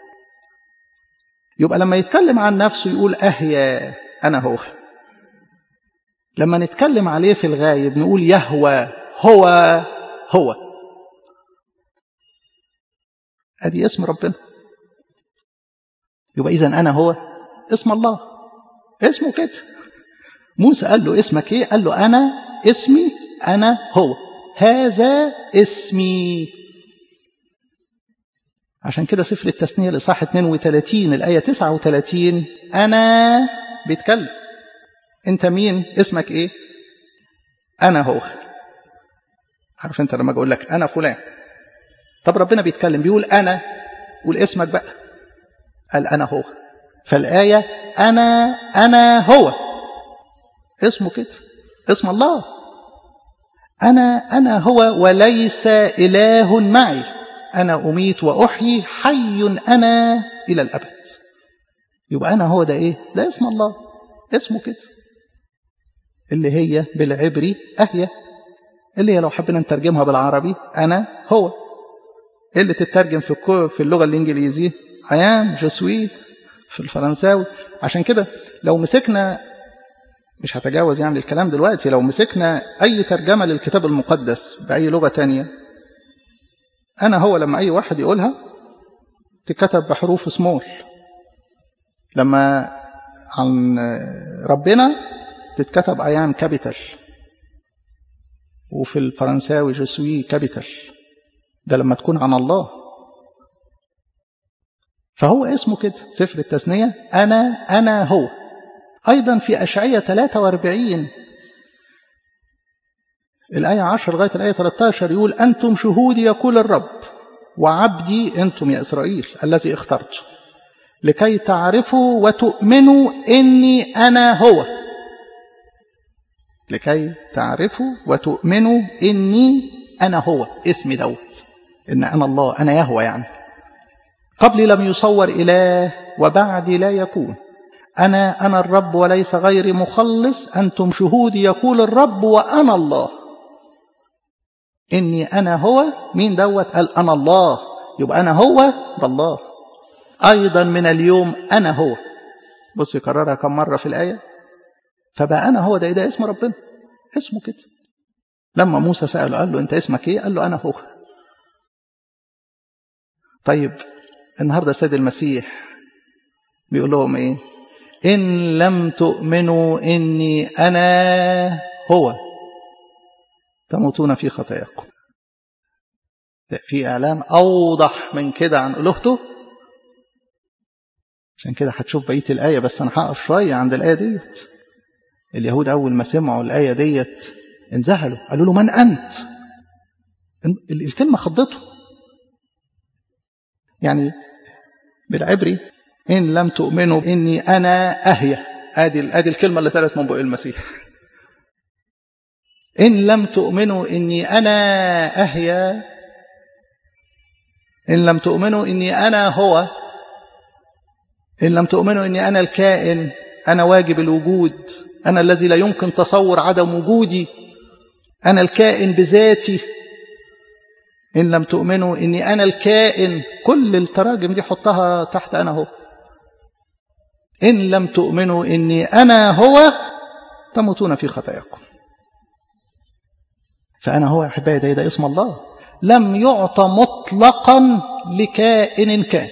يبقى لما يتكلم عن نفسه يقول أهيا أنا هو لما نتكلم عليه في الغايب نقول يهوى هو هو ادي اسم ربنا يبقى اذا انا هو اسم الله اسمه كده موسى قال له اسمك ايه قال له انا اسمي انا هو هذا اسمي عشان كده سفر التثنية الإصحاح 32 الآية 39 أنا بيتكلم أنت مين اسمك إيه أنا هو عارف أنت لما أقول لك أنا فلان طب ربنا بيتكلم بيقول أنا قول اسمك بقى قال أنا هو فالآية أنا أنا هو اسمه كده اسم الله أنا أنا هو وليس إله معي أنا أميت وأحيي حي أنا إلى الأبد يبقى أنا هو ده إيه ده اسم الله اسمه كده اللي هي بالعبري أهيا اللي هي لو حبينا نترجمها بالعربي أنا هو اللي تترجم في في اللغة الإنجليزية I am je suis في الفرنساوي عشان كده لو مسكنا مش هتجاوز يعني الكلام دلوقتي لو مسكنا أي ترجمة للكتاب المقدس بأي لغة تانية أنا هو لما أي واحد يقولها تكتب بحروف سمول لما عن ربنا تتكتب أيام كابيتال وفي الفرنساوي جسوي كابيتال ده لما تكون عن الله فهو اسمه كده سفر التثنية أنا أنا هو أيضا في أشعية 43 الآية 10 لغاية الآية 13 يقول أنتم شهودي يقول الرب وعبدي أنتم يا إسرائيل الذي اخترته لكي تعرفوا وتؤمنوا إني أنا هو لكي تعرفوا وتؤمنوا إني أنا هو اسمي دوت إن أنا الله أنا يهوى يعني قبلي لم يصور إله وبعدي لا يكون أنا أنا الرب وليس غيري مخلص أنتم شهودي يقول الرب وأنا الله إني أنا هو مين دوت قال أنا الله يبقى أنا هو ده الله أيضا من اليوم أنا هو بص يكررها كم مرة في الآية فبقى أنا هو ده إيه ده اسم ربنا اسمه كده لما موسى سأله قال له أنت اسمك إيه قال له أنا هو طيب النهاردة سيد المسيح بيقول لهم إيه إن لم تؤمنوا إني أنا هو تموتون في خطاياكم ده في إعلان أوضح من كده عن ألوهته عشان كده هتشوف بقية الآية بس أنا هقف شوية عند الآية ديت اليهود أول ما سمعوا الآية ديت انذهلوا قالوا له من أنت الكلمة خضته يعني بالعبري إن لم تؤمنوا إني أنا أهيا آدي آدي الكلمة اللي طلعت من بق المسيح إن لم تؤمنوا إني أنا أهيا إن لم تؤمنوا إني أنا هو إن لم تؤمنوا إني أنا الكائن أنا واجب الوجود أنا الذي لا يمكن تصور عدم وجودي أنا الكائن بذاتي إن لم تؤمنوا إني أنا الكائن كل التراجم دي حطها تحت أنا هو إن لم تؤمنوا إني أنا هو تموتون في خطاياكم فأنا هو أحبائي ده, ده اسم الله لم يعطى مطلقا لكائن كان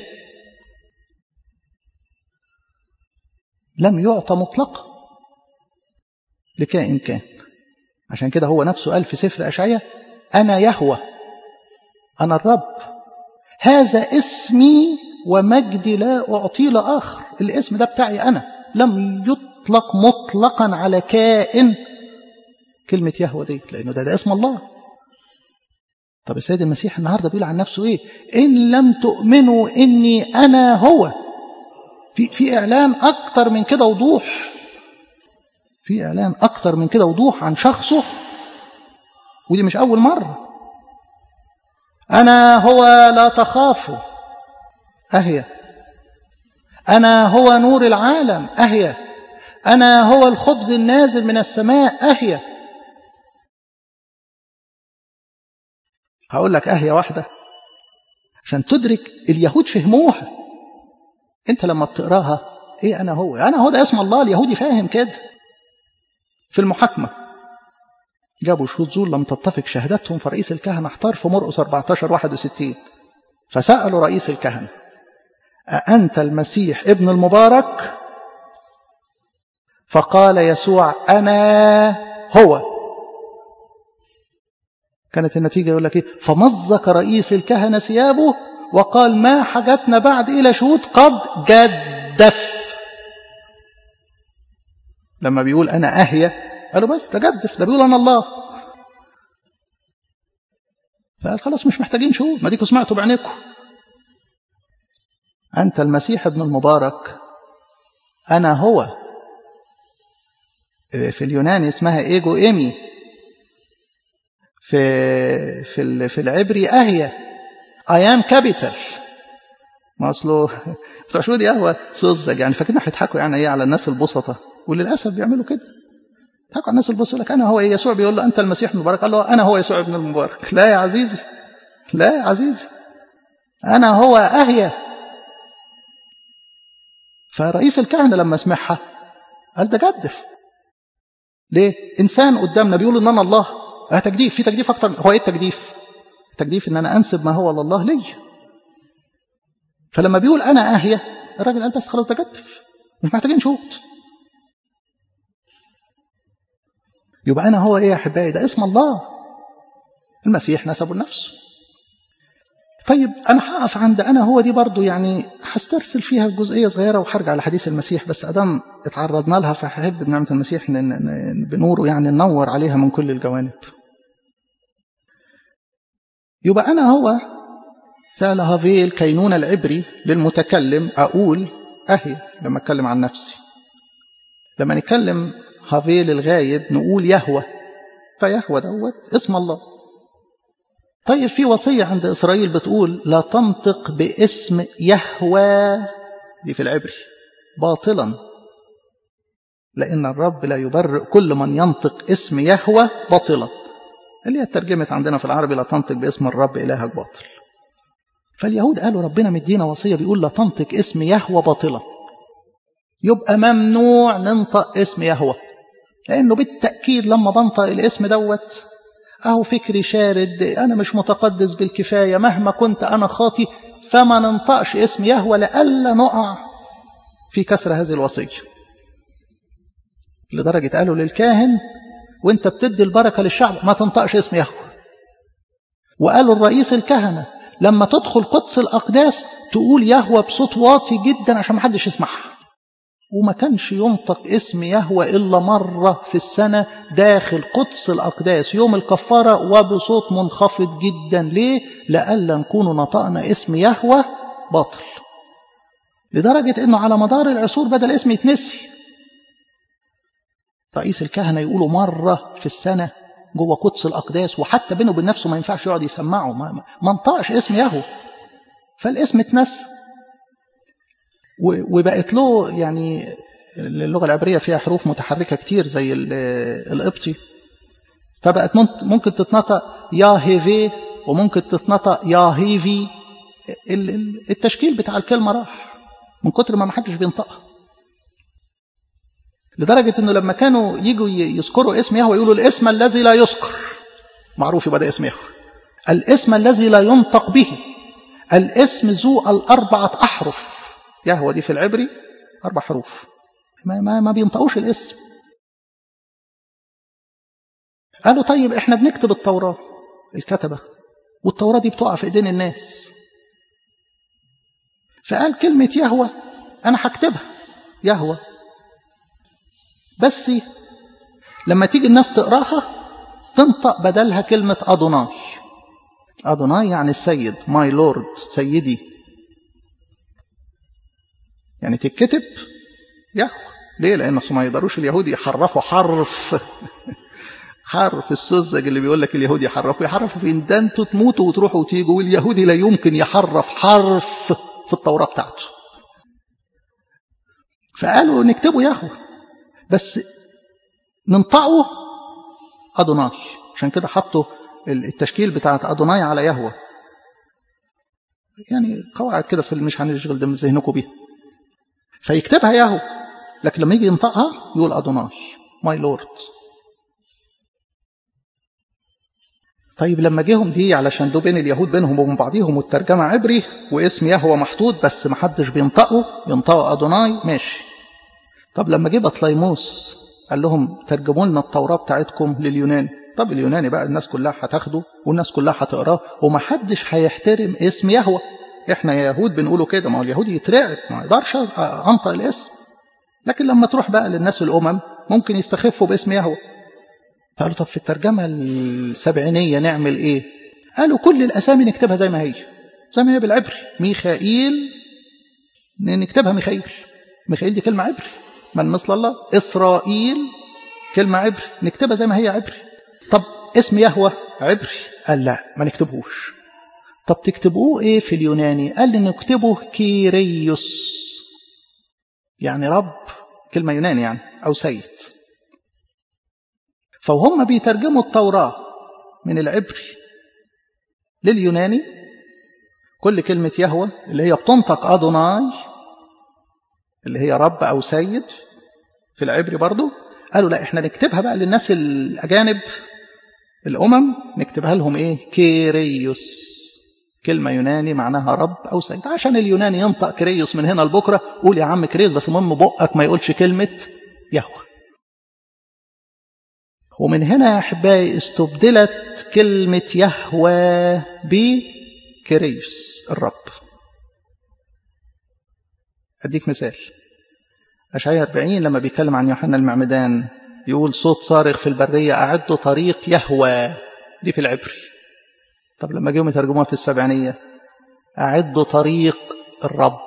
لم يعطى مطلقا لكائن كان عشان كده هو نفسه قال في سفر أشعية أنا يهوى أنا الرب هذا اسمي ومجدي لا أعطي لآخر الاسم ده بتاعي أنا لم يطلق مطلقا على كائن كلمة يهوى ديت لأنه ده, ده اسم الله طب السيد المسيح النهاردة بيقول عن نفسه إيه إن لم تؤمنوا إني أنا هو في, في إعلان أكتر من كده وضوح في إعلان أكتر من كده وضوح عن شخصه ودي مش أول مرة أنا هو لا تخافوا أهي أنا هو نور العالم أهي أنا هو الخبز النازل من السماء أهي هقول لك أهي واحدة عشان تدرك اليهود فهموها أنت لما بتقراها إيه أنا هو أنا هو ده اسم الله اليهودي فاهم كده في المحاكمة جابوا شهود زور لم تتفق شهادتهم فرئيس الكهنة احتار في مرقس 14 61 فسألوا رئيس الكهنة أأنت المسيح ابن المبارك فقال يسوع أنا هو كانت النتيجة يقول لك إيه فمزق رئيس الكهنة ثيابه وقال ما حاجتنا بعد إلى شهود قد جدف لما بيقول أنا أهيا قالوا بس تجدف ده بيقول أنا الله فقال خلاص مش محتاجين شهود ما ديكوا سمعتوا بعينيكم أنت المسيح ابن المبارك أنا هو في اليوناني اسمها إيجو إيمي في في في العبري أهيا أيام كابيتال ما أصله بتوع شو دي قهوة سذج يعني فاكرين هيضحكوا يعني إيه على الناس البسطة وللأسف بيعملوا كده يضحكوا على الناس البسطة يقول لك أنا هو إيه يسوع بيقول له أنت المسيح المبارك قال له أنا هو يسوع ابن المبارك لا يا عزيزي لا يا عزيزي أنا هو أهيا فرئيس الكهنة لما سمعها قال ده جدف ليه؟ إنسان قدامنا بيقول إن أنا الله اه تجديف في تجديف أكتر هو إيه التجديف؟ التجديف إن أنا أنسب ما هو لله لي فلما بيقول أنا أهيا الراجل قال بس خلاص ده جدف مش محتاجين شهود يبقى أنا هو إيه يا أحبائي ده اسم الله المسيح نسبه لنفسه طيب أنا هقف عند أنا هو دي برضو يعني هسترسل فيها جزئية صغيرة وهرجع لحديث المسيح بس أدام اتعرضنا لها فهحب بنعمة المسيح بنوره يعني ننور عليها من كل الجوانب يبقى أنا هو فعل هذه الكينونة العبري للمتكلم أقول أهي لما أتكلم عن نفسي لما نتكلم هذه للغايب نقول يهوى فيهوى دوت اسم الله طيب في وصية عند إسرائيل بتقول لا تنطق باسم يهوى دي في العبري باطلا لأن الرب لا يبرئ كل من ينطق اسم يهوى باطلا اللي هي ترجمت عندنا في العربي لا تنطق باسم الرب إلهك باطل فاليهود قالوا ربنا مدينا وصية بيقول لا تنطق اسم يهوى باطلا يبقى ممنوع ننطق اسم يهوى لأنه بالتأكيد لما بنطق الاسم دوت أهو فكري شارد أنا مش متقدس بالكفاية مهما كنت أنا خاطي فما ننطقش اسم يهوى لألا نقع في كسر هذه الوصية لدرجة قالوا للكاهن وانت بتدي البركة للشعب ما تنطقش اسم يهوى وقالوا الرئيس الكهنة لما تدخل قدس الأقداس تقول يهوى بصوت واطي جدا عشان ما حدش يسمعها وما كانش ينطق اسم يهوى إلا مرة في السنة داخل قدس الأقداس يوم الكفارة وبصوت منخفض جدا ليه؟ لألا نكون نطقنا اسم يهوى باطل لدرجة أنه على مدار العصور بدأ الاسم يتنسي رئيس الكهنة يقولوا مرة في السنة جوه قدس الأقداس وحتى بينه وبين نفسه ما ينفعش يقعد يسمعه ما, ما انطقش اسم يهوى فالاسم اتنسى وبقت له يعني اللغة العبرية فيها حروف متحركة كتير زي القبطي فبقت ممكن تتنطق يا هيفي وممكن تتنطق يا هيفي التشكيل بتاع الكلمة راح من كتر ما محدش بينطقها لدرجة انه لما كانوا يجوا يذكروا اسم يهوه يقولوا الاسم الذي لا يذكر معروف يبقى ده اسم يهوه الاسم الذي لا ينطق به الاسم ذو الأربعة أحرف يهوى دي في العبري أربع حروف ما, ما, ما بينطقوش الاسم قالوا طيب احنا بنكتب التوراة الكتبة والتوراة دي بتقع في ايدين الناس فقال كلمة يهوى أنا هكتبها يهوى بس لما تيجي الناس تقراها تنطق بدلها كلمة أدوناي أدوناي يعني السيد ماي لورد سيدي يعني تتكتب يهوى ليه لأن ما يقدروش اليهود يحرفوا حرف حرف السذج اللي بيقول لك اليهود يحرفوا يحرفوا فين ده انتوا تموتوا وتروحوا وتيجوا واليهودي لا يمكن يحرف حرف في التوراة بتاعته فقالوا نكتبه يهوى بس ننطقه أدوناي عشان كده حطوا التشكيل بتاعت أدوناي على يهوى يعني قواعد كده في مش هنشغل دم ذهنكم بيها فيكتبها يهوى لكن لما يجي ينطقها يقول أدوناي ماي لورد طيب لما جيهم دي علشان دول بين اليهود بينهم وبين بعضيهم والترجمة عبري واسم يهوى محطوط بس ما حدش بينطقه ينطقه أدوناي ماشي طب لما جه بطليموس قال لهم ترجموا لنا التوراة بتاعتكم لليوناني طب اليوناني بقى الناس كلها هتاخده والناس كلها هتقراه ومحدش هيحترم اسم يهوى احنا يا يهود بنقوله كده ما هو اليهود يترعب ما يقدرش انطق الاسم لكن لما تروح بقى للناس الامم ممكن يستخفوا باسم يهوى قالوا طب في الترجمة السبعينية نعمل ايه قالوا كل الاسامي نكتبها زي ما هي زي ما هي بالعبري ميخائيل نكتبها ميخائيل ميخائيل دي كلمة عبري من مثل الله إسرائيل كلمة عبري نكتبها زي ما هي عبري طب اسم يهوى عبري قال لا ما نكتبهوش طب تكتبوه ايه في اليوناني قال لي نكتبه كيريوس يعني رب كلمة يوناني يعني أو سيد فهم بيترجموا التوراة من العبري لليوناني كل كلمة يهوى اللي هي بتنطق أدوناي اللي هي رب أو سيد في العبري برضو قالوا لا احنا نكتبها بقى للناس الأجانب الأمم نكتبها لهم إيه كيريوس كلمة يوناني معناها رب أو سيد عشان اليوناني ينطق كريوس من هنا لبكرة قول يا عم كريوس بس المهم بقك ما يقولش كلمة يهوى ومن هنا يا أحبائي استبدلت كلمة يهوى بكريس الرب أديك مثال أشعياء 40 لما بيتكلم عن يوحنا المعمدان يقول صوت صارخ في البرية أعدوا طريق يهوى دي في العبري طب لما جيهم يترجموها في السبعينية أعدوا طريق الرب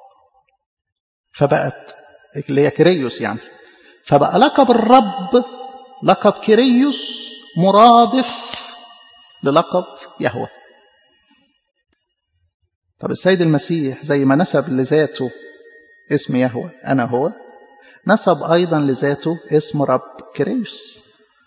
فبقت اللي هي كريوس يعني فبقى لقب الرب لقب كريوس مرادف للقب يهوى طب السيد المسيح زي ما نسب لذاته اسم يهوى أنا هو نسب أيضا لذاته اسم رب كريوس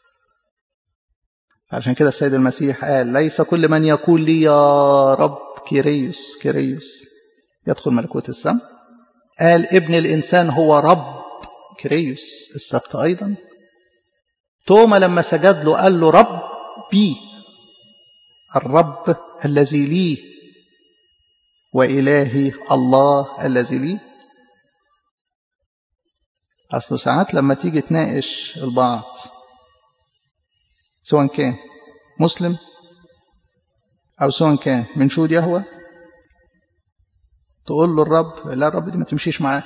عشان كده السيد المسيح قال ليس كل من يقول لي يا رب كيريوس كيريوس يدخل ملكوت السماء قال ابن الإنسان هو رب كريوس السبت أيضا توما لما سجد له قال له ربي الرب الذي لي وإلهي الله الذي لي أصل ساعات لما تيجي تناقش البعض سواء كان مسلم أو سواء كان من شهود يهوى تقول له الرب لا الرب دي ما تمشيش معاه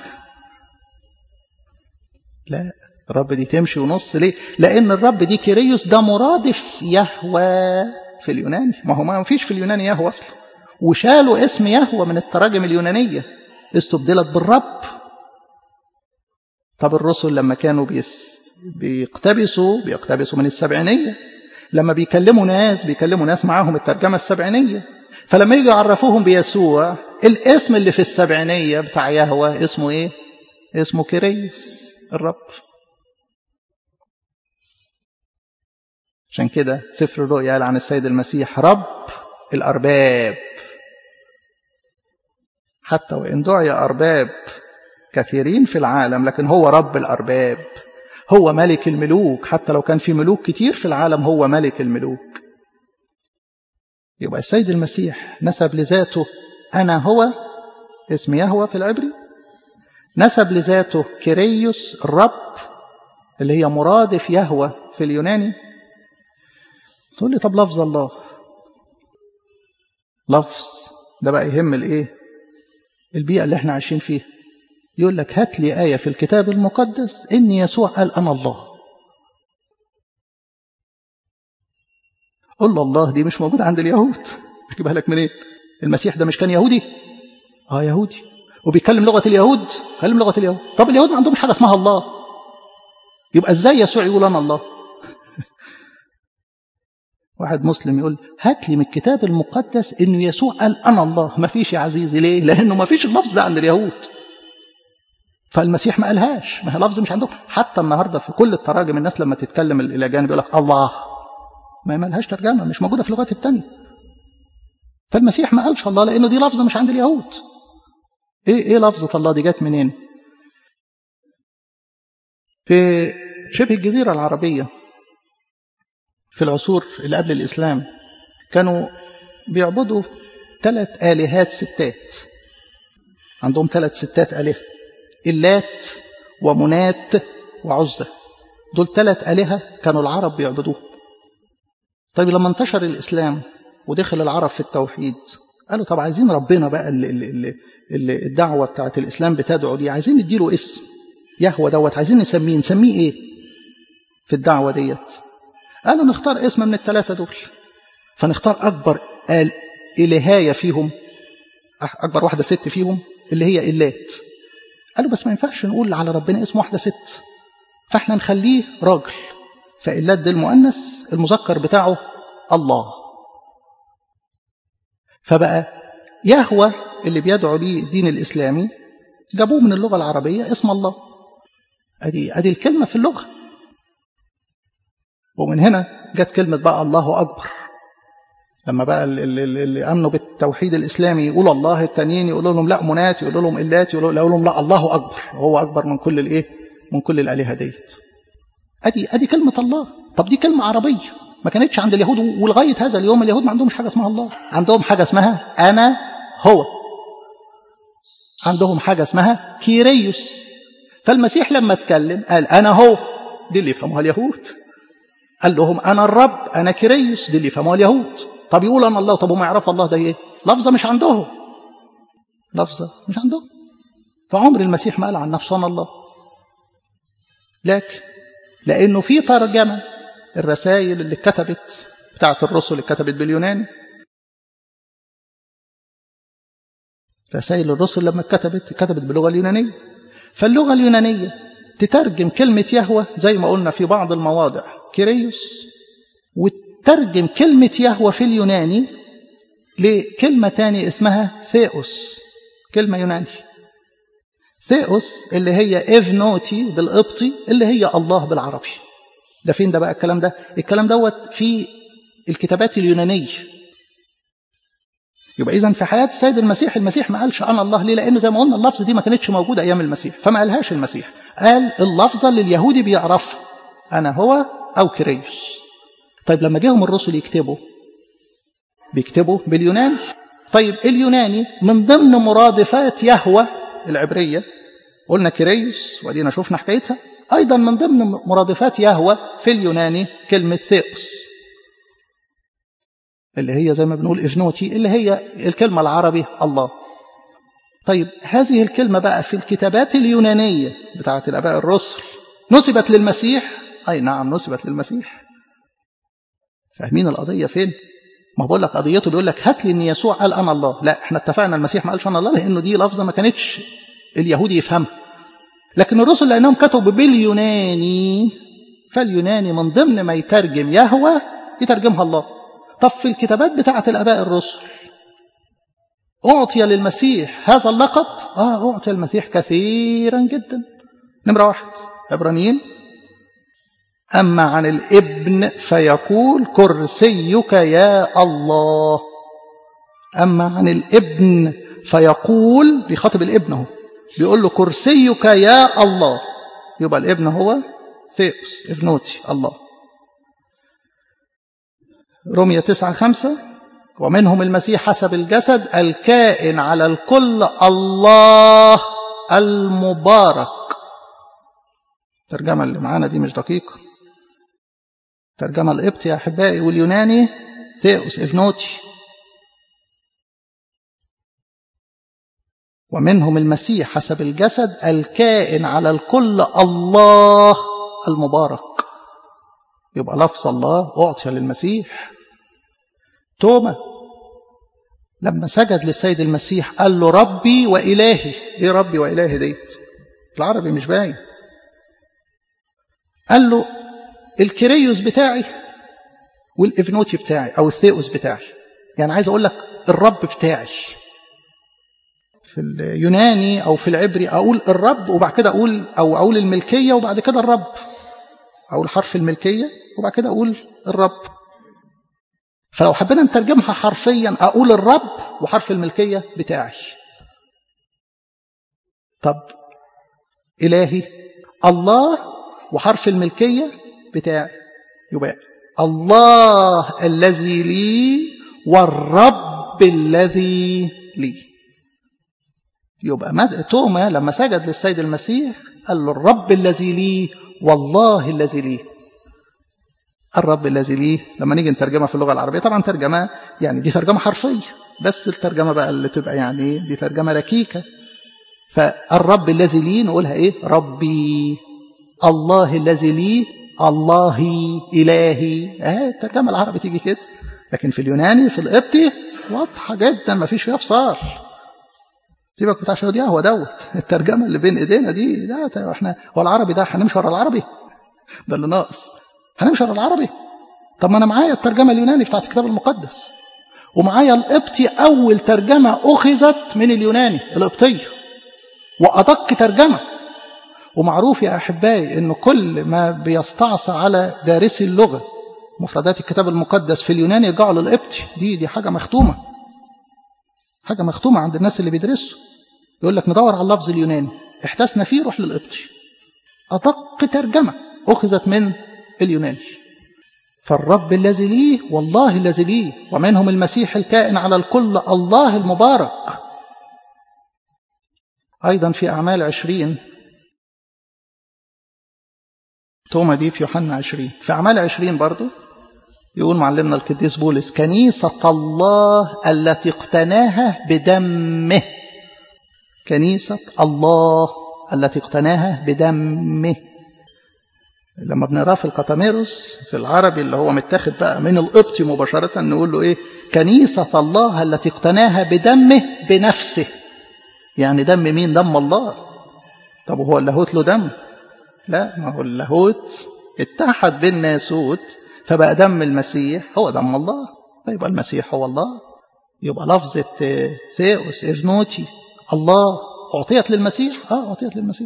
لا الرب دي تمشي ونص ليه لأن الرب دي كيريوس ده مرادف يهوى في اليوناني ما هو ما فيش في اليوناني يهوى أصلا وشالوا اسم يهوى من التراجم اليونانية استبدلت بالرب طب الرسل لما كانوا بيس بيقتبسوا بيقتبسوا من السبعينية لما بيكلموا ناس بيكلموا ناس معاهم الترجمة السبعينية فلما يجوا يعرفوهم بيسوع الاسم اللي في السبعينية بتاع يهوى اسمه ايه اسمه كيريوس الرب عشان كده سفر الرؤيا قال عن السيد المسيح رب الأرباب حتى وإن دعي أرباب كثيرين في العالم لكن هو رب الأرباب هو ملك الملوك حتى لو كان في ملوك كتير في العالم هو ملك الملوك يبقى السيد المسيح نسب لذاته أنا هو اسم يهوى في العبري نسب لذاته كيريوس الرب اللي هي مرادف يهوى في اليوناني تقول لي طب لفظ الله لفظ ده بقى يهم الايه البيئة اللي احنا عايشين فيها يقول لك هات لي آية في الكتاب المقدس إن يسوع قال أنا الله قل له الله دي مش موجودة عند اليهود اجيبها لك منين المسيح ده مش كان يهودي اه يهودي وبيتكلم لغة اليهود كلم لغة اليهود طب اليهود ما عندهمش حاجة اسمها الله يبقى ازاي يسوع يقول انا الله واحد مسلم يقول هات لي من الكتاب المقدس انه يسوع قال انا الله ما فيش يا عزيزي ليه لانه ما فيش اللفظ ده عند اليهود فالمسيح ما قالهاش ما هي لفظ مش عندهم حتى النهارده في كل التراجم الناس لما تتكلم الاجانب يقول لك الله ما مالهاش ترجمه مش موجوده في اللغات الثانيه فالمسيح ما قالش الله لانه دي لفظه مش عند اليهود ايه ايه لفظه الله دي جت منين في شبه الجزيره العربيه في العصور اللي قبل الاسلام كانوا بيعبدوا ثلاث الهات ستات عندهم ثلاث ستات الهه اللات ومنات وعزة دول ثلاث آلهة كانوا العرب بيعبدوهم طيب لما انتشر الإسلام ودخل العرب في التوحيد قالوا طب عايزين ربنا بقى اللي, اللي, اللي الدعوة بتاعت الإسلام بتدعو دي عايزين نديله اسم يهوى دوت عايزين نسميه نسميه ايه في الدعوة ديت قالوا نختار اسم من الثلاثة دول فنختار أكبر آل إلهاية فيهم أكبر واحدة ست فيهم اللي هي إلات قالوا بس ما ينفعش نقول على ربنا اسم واحدة ست فاحنا نخليه راجل فإلات ده المؤنث المذكر بتاعه الله فبقى يهوى اللي بيدعو ليه الدين الإسلامي جابوه من اللغة العربية اسم الله أدي, أدي الكلمة في اللغة ومن هنا جت كلمة بقى الله أكبر لما بقى اللي, اللي امنوا بالتوحيد الاسلامي يقولوا الله التانيين يقولوا لهم لا منات يقولوا لهم الات يقولوا لهم لا الله اكبر هو اكبر من كل الايه من كل الالهه ديت ادي ادي كلمه الله طب دي كلمه عربيه ما كانتش عند اليهود ولغايه هذا اليوم اليهود ما عندهمش حاجه اسمها الله عندهم حاجه اسمها انا هو عندهم حاجه اسمها كيريوس فالمسيح لما اتكلم قال انا هو دي اللي يفهموها اليهود قال لهم أنا الرب أنا كريس دي اللي يفهموها اليهود طب يقول أنا الله طب وما يعرف الله ده إيه لفظة مش عندهم لفظة مش عندهم فعمر المسيح ما قال عن نفسه أنا الله لكن لأنه في ترجمة الرسائل اللي اتكتبت بتاعت الرسل اللي اتكتبت باليوناني رسائل الرسل لما اتكتبت اتكتبت باللغة اليونانية فاللغة اليونانية تترجم كلمة يهوى زي ما قلنا في بعض المواضع كيريوس وتترجم كلمة يهوى في اليوناني لكلمة تاني اسمها ثيوس كلمة يوناني ثيوس اللي هي إفنوتي بالقبطي اللي هي الله بالعربي ده فين ده بقى الكلام ده الكلام دوت في الكتابات اليونانية يبقى إذا في حياة السيد المسيح المسيح ما قالش أنا الله ليه لأنه زي ما قلنا اللفظ دي ما كانتش موجودة أيام المسيح فما قالهاش المسيح قال اللفظة اللي اليهودي بيعرفها أنا هو أو كريوس طيب لما جاهم الرسل يكتبوا بيكتبوا باليوناني طيب اليوناني من ضمن مرادفات يهوى العبرية قلنا كريوس ودينا شفنا حكايتها أيضا من ضمن مرادفات يهوى في اليوناني كلمة ثيوس اللي هي زي ما بنقول إفنوتي اللي هي الكلمة العربي الله طيب هذه الكلمة بقى في الكتابات اليونانية بتاعت الآباء الرسل نسبت للمسيح أي نعم نسبت للمسيح فاهمين القضية فين ما بقول لك قضيته بيقول لك هات لي ان يسوع قال انا الله لا احنا اتفقنا المسيح ما قالش انا الله لانه دي لفظه ما كانتش اليهودي يفهمها لكن الرسل لانهم كتبوا باليوناني فاليوناني من ضمن ما يترجم يهوى يترجمها الله طب في الكتابات بتاعه الاباء الرسل اعطي للمسيح هذا اللقب اه اعطي المسيح كثيرا جدا نمره واحد عبرانيين أما عن الابن فيقول كرسيك يا الله أما عن الابن فيقول بيخاطب الابن اهو بيقول له كرسيك يا الله يبقى الابن هو ثيوس ابنوتي الله رمية تسعة خمسة ومنهم المسيح حسب الجسد الكائن على الكل الله المبارك الترجمة اللي معانا دي مش دقيقة ترجمة القبط يا أحبائي واليوناني ثيوس إفنوتي ومنهم المسيح حسب الجسد الكائن على الكل الله المبارك يبقى لفظ الله أعطي للمسيح توما لما سجد للسيد المسيح قال له ربي وإلهي إيه ربي وإلهي ديت في العربي مش باين قال له الكريوس بتاعي والإفنوتي بتاعي أو الثيوس بتاعي يعني عايز أقول لك الرب بتاعي في اليوناني أو في العبري أقول الرب وبعد كده أقول أو أقول الملكية وبعد كده الرب أقول حرف الملكية وبعد كده أقول الرب فلو حبينا نترجمها حرفيا أقول الرب وحرف الملكية بتاعي طب إلهي الله وحرف الملكية بتاعي يبقى الله الذي لي والرب الذي لي يبقى مد... توما لما سجد للسيد المسيح قال له الرب الذي لي والله الذي لي الرب الذي لي لما نيجي نترجمها في اللغة العربية طبعا ترجمة يعني دي ترجمة حرفية بس الترجمة بقى اللي تبقى يعني دي ترجمة ركيكة فالرب الذي لي نقولها ايه ربي الله الذي لي الله إلهي اه الترجمة العربي تيجي كده لكن في اليوناني في القبطي واضحة جدا ما فيش فيها فصال سيبك بتاع شهود هو دوت الترجمة اللي بين ايدينا دي ده احنا هو العربي ده هنمشي ورا العربي ده اللي ناقص هنمشي ورا العربي طب ما انا معايا الترجمة اليوناني بتاعت الكتاب المقدس ومعايا القبطي أول ترجمة أخذت من اليوناني القبطية وأدق ترجمة ومعروف يا أحبائي أن كل ما بيستعصى على دارسي اللغة مفردات الكتاب المقدس في اليوناني يرجعوا للقبطي دي دي حاجة مختومة حاجة مختومة عند الناس اللي بيدرسوا يقول لك ندور على اللفظ اليوناني احتسنا فيه روح للقبطي أدق ترجمة أخذت من اليوناني فالرب الذي لي والله الذي لي ومنهم المسيح الكائن على الكل الله المبارك أيضا في أعمال عشرين توما دي في يوحنا 20 في أعمال 20 برضو يقول معلمنا القديس بولس كنيسة الله التي اقتناها بدمه كنيسة الله التي اقتناها بدمه لما بنقراه في القطاميروس في العربي اللي هو متاخد بقى من القبطي مباشرة نقول له ايه كنيسة الله التي اقتناها بدمه بنفسه يعني دم مين دم الله طب هو اللاهوت له دم لا ما هو اللاهوت اتحد بالناسوت فبقى دم المسيح هو دم الله فيبقى المسيح هو الله يبقى لفظة ثيوس إرنوتي الله أعطيت للمسيح آه أعطيت للمسيح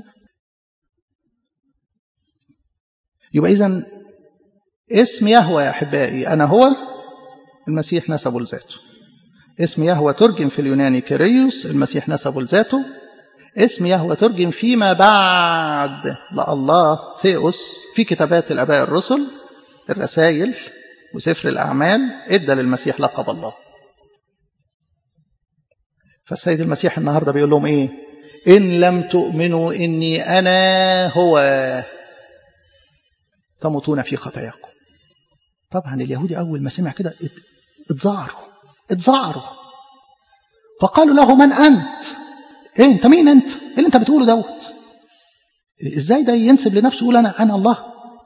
يبقى إذا اسم يهوى يا أحبائي أنا هو المسيح نسبه لذاته اسم يهوى ترجم في اليوناني كيريوس المسيح نسبه لذاته اسم يهوى ترجم فيما بعد لا الله ثيوس في كتابات الآباء الرسل الرسائل وسفر الأعمال ادى للمسيح لقب الله فالسيد المسيح النهاردة بيقول لهم إيه إن لم تؤمنوا إني أنا هو تموتون في خطاياكم طبعا اليهودي أول ما سمع كده اتزعروا اتزعروا فقالوا له من أنت إيه أنت مين أنت إيه اللي أنت بتقوله دوت إزاي ده ينسب لنفسه يقول أنا أنا الله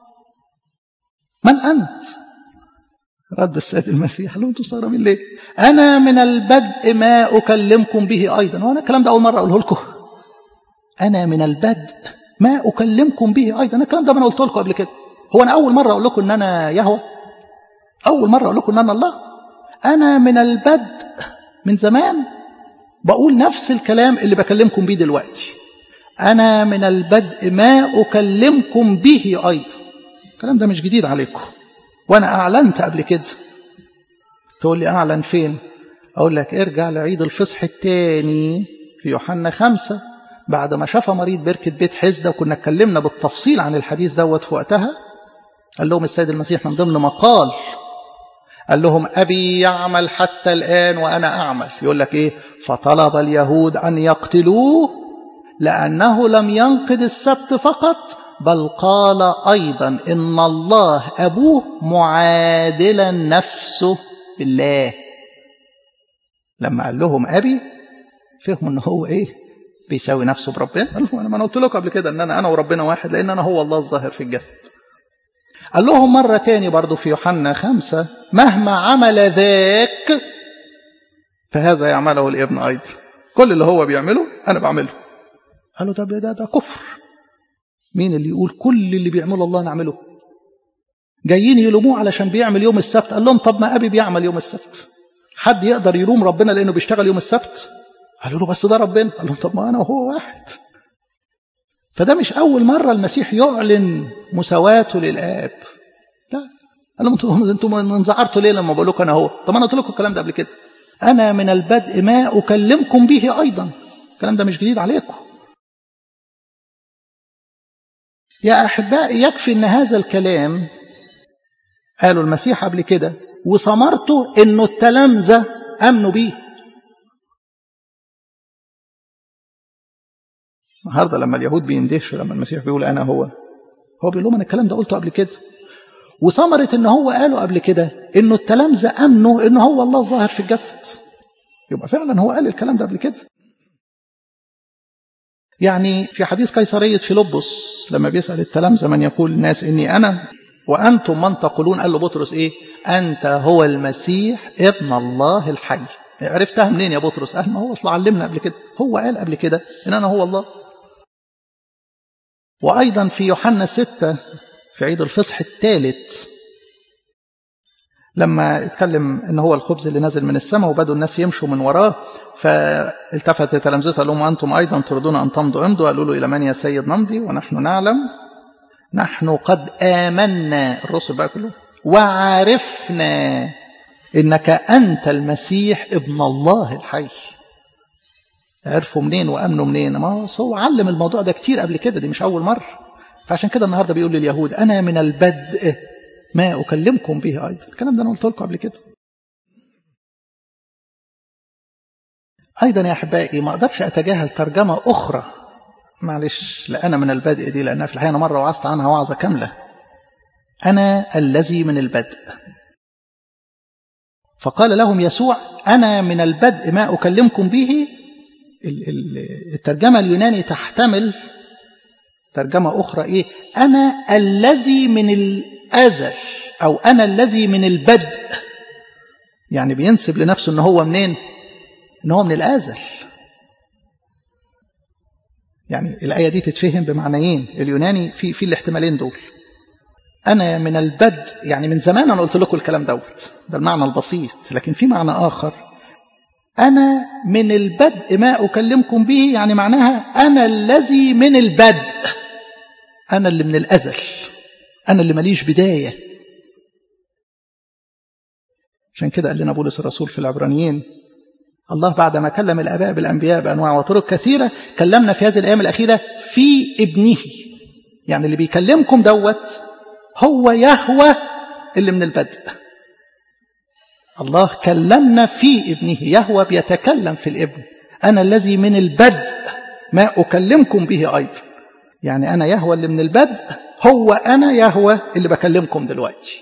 من أنت رد السيد المسيح قال له أنتوا صار ليه أنا من البدء ما أكلمكم به أيضا وأنا الكلام ده أول مرة أقوله لكم أنا من البدء ما أكلمكم به أيضا الكلام ده أنا قلت لكم قبل كده هو أنا أول مرة أقول لكم إن أنا يهوى أول مرة أقول لكم إن أنا الله أنا من البدء من زمان بقول نفس الكلام اللي بكلمكم بيه دلوقتي أنا من البدء ما أكلمكم به أيضا الكلام ده مش جديد عليكم وأنا أعلنت قبل كده تقول لي أعلن فين أقول لك ارجع لعيد الفصح الثاني في يوحنا خمسة بعد ما شاف مريض بركة بيت حزدة وكنا اتكلمنا بالتفصيل عن الحديث دوت في وقتها قال لهم السيد المسيح من ضمن مقال قال لهم أبي يعمل حتى الآن وأنا أعمل يقول لك إيه فطلب اليهود أن يقتلوه لأنه لم ينقض السبت فقط بل قال أيضا إن الله أبوه معادلا نفسه بالله لما قال لهم أبي فهموا إن هو إيه بيساوي نفسه بربنا قال لهم أنا ما قلت لكم قبل كده إن أنا أنا وربنا واحد لأن أنا هو الله الظاهر في الجسد قال لهم مرة تاني برضو في يوحنا خمسة مهما عمل ذاك فهذا يعمله الابن أيضا كل اللي هو بيعمله أنا بعمله قالوا طب ده ده كفر مين اللي يقول كل اللي بيعمله الله نعمله جايين يلوموه علشان بيعمل يوم السبت قال لهم طب ما أبي بيعمل يوم السبت حد يقدر يلوم ربنا لأنه بيشتغل يوم السبت قالوا له بس ده ربنا قال لهم طب ما أنا وهو واحد فده مش أول مرة المسيح يعلن مساواته للآب لا قال لهم انتم انتم انزعرتوا ليه لما بقول لكم أنا هو طب أنا قلت لكم الكلام ده قبل كده أنا من البدء ما أكلمكم به أيضا الكلام ده مش جديد عليكم يا أحبائي يكفي أن هذا الكلام قالوا المسيح قبل كده وثمرته أنه التلامذة أمنوا بيه النهارده لما اليهود بيندهشوا لما المسيح بيقول أنا هو هو بيقول لهم أنا الكلام ده قلته قبل كده وثمرة ان هو قاله قبل كده انه التلامذة امنوا ان هو الله ظاهر في الجسد يبقى فعلا هو قال الكلام ده قبل كده يعني في حديث قيصرية فيلبس لما بيسأل التلامذة من يقول الناس إني أنا وأنتم من تقولون قال له بطرس إيه أنت هو المسيح ابن الله الحي عرفتها منين يا بطرس قال ما هو أصلا علمنا قبل كده هو قال قبل كده إن أنا هو الله وأيضا في يوحنا ستة في عيد الفصح الثالث لما اتكلم ان هو الخبز اللي نازل من السماء وبدوا الناس يمشوا من وراه فالتفت تلامذته قال لهم انتم ايضا تريدون ان تمضوا امضوا قالوا له الى من يا سيد نمضي ونحن نعلم نحن قد امنا الرسل بقى كلهم وعرفنا انك انت المسيح ابن الله الحي عرفوا منين وامنوا منين ما هو علم الموضوع ده كتير قبل كده دي مش اول مره فعشان كده النهارده بيقول لليهود انا من البدء ما أكلمكم به أيضا الكلام ده أنا قلت لكم قبل كده أيضا يا أحبائي ما أقدرش أتجاهل ترجمة أخرى معلش لا أنا من البدء دي لأنها في الحقيقة أنا مرة وعظت عنها وعظة كاملة أنا الذي من البدء فقال لهم يسوع أنا من البدء ما أكلمكم به الترجمة اليوناني تحتمل ترجمة أخرى إيه أنا الذي من الأزل أو أنا الذي من البدء يعني بينسب لنفسه أنه هو منين أنه هو من الأزل يعني الآية دي تتفهم بمعنيين اليوناني في في الاحتمالين دول أنا من البدء يعني من زمان أنا قلت لكم الكلام دوت ده المعنى البسيط لكن في معنى آخر أنا من البدء ما أكلمكم به يعني معناها أنا الذي من البدء أنا اللي من الأزل أنا اللي ماليش بداية عشان كده قال لنا بولس الرسول في العبرانيين الله بعدما كلم الآباء بالأنبياء بأنواع وطرق كثيرة كلمنا في هذه الأيام الأخيرة في ابنه يعني اللي بيكلمكم دوت هو يهوى اللي من البدء الله كلمنا في ابنه يهوى بيتكلم في الابن أنا الذي من البدء ما أكلمكم به أيضا يعني أنا يهوى اللي من البدء هو أنا يهوى اللي بكلمكم دلوقتي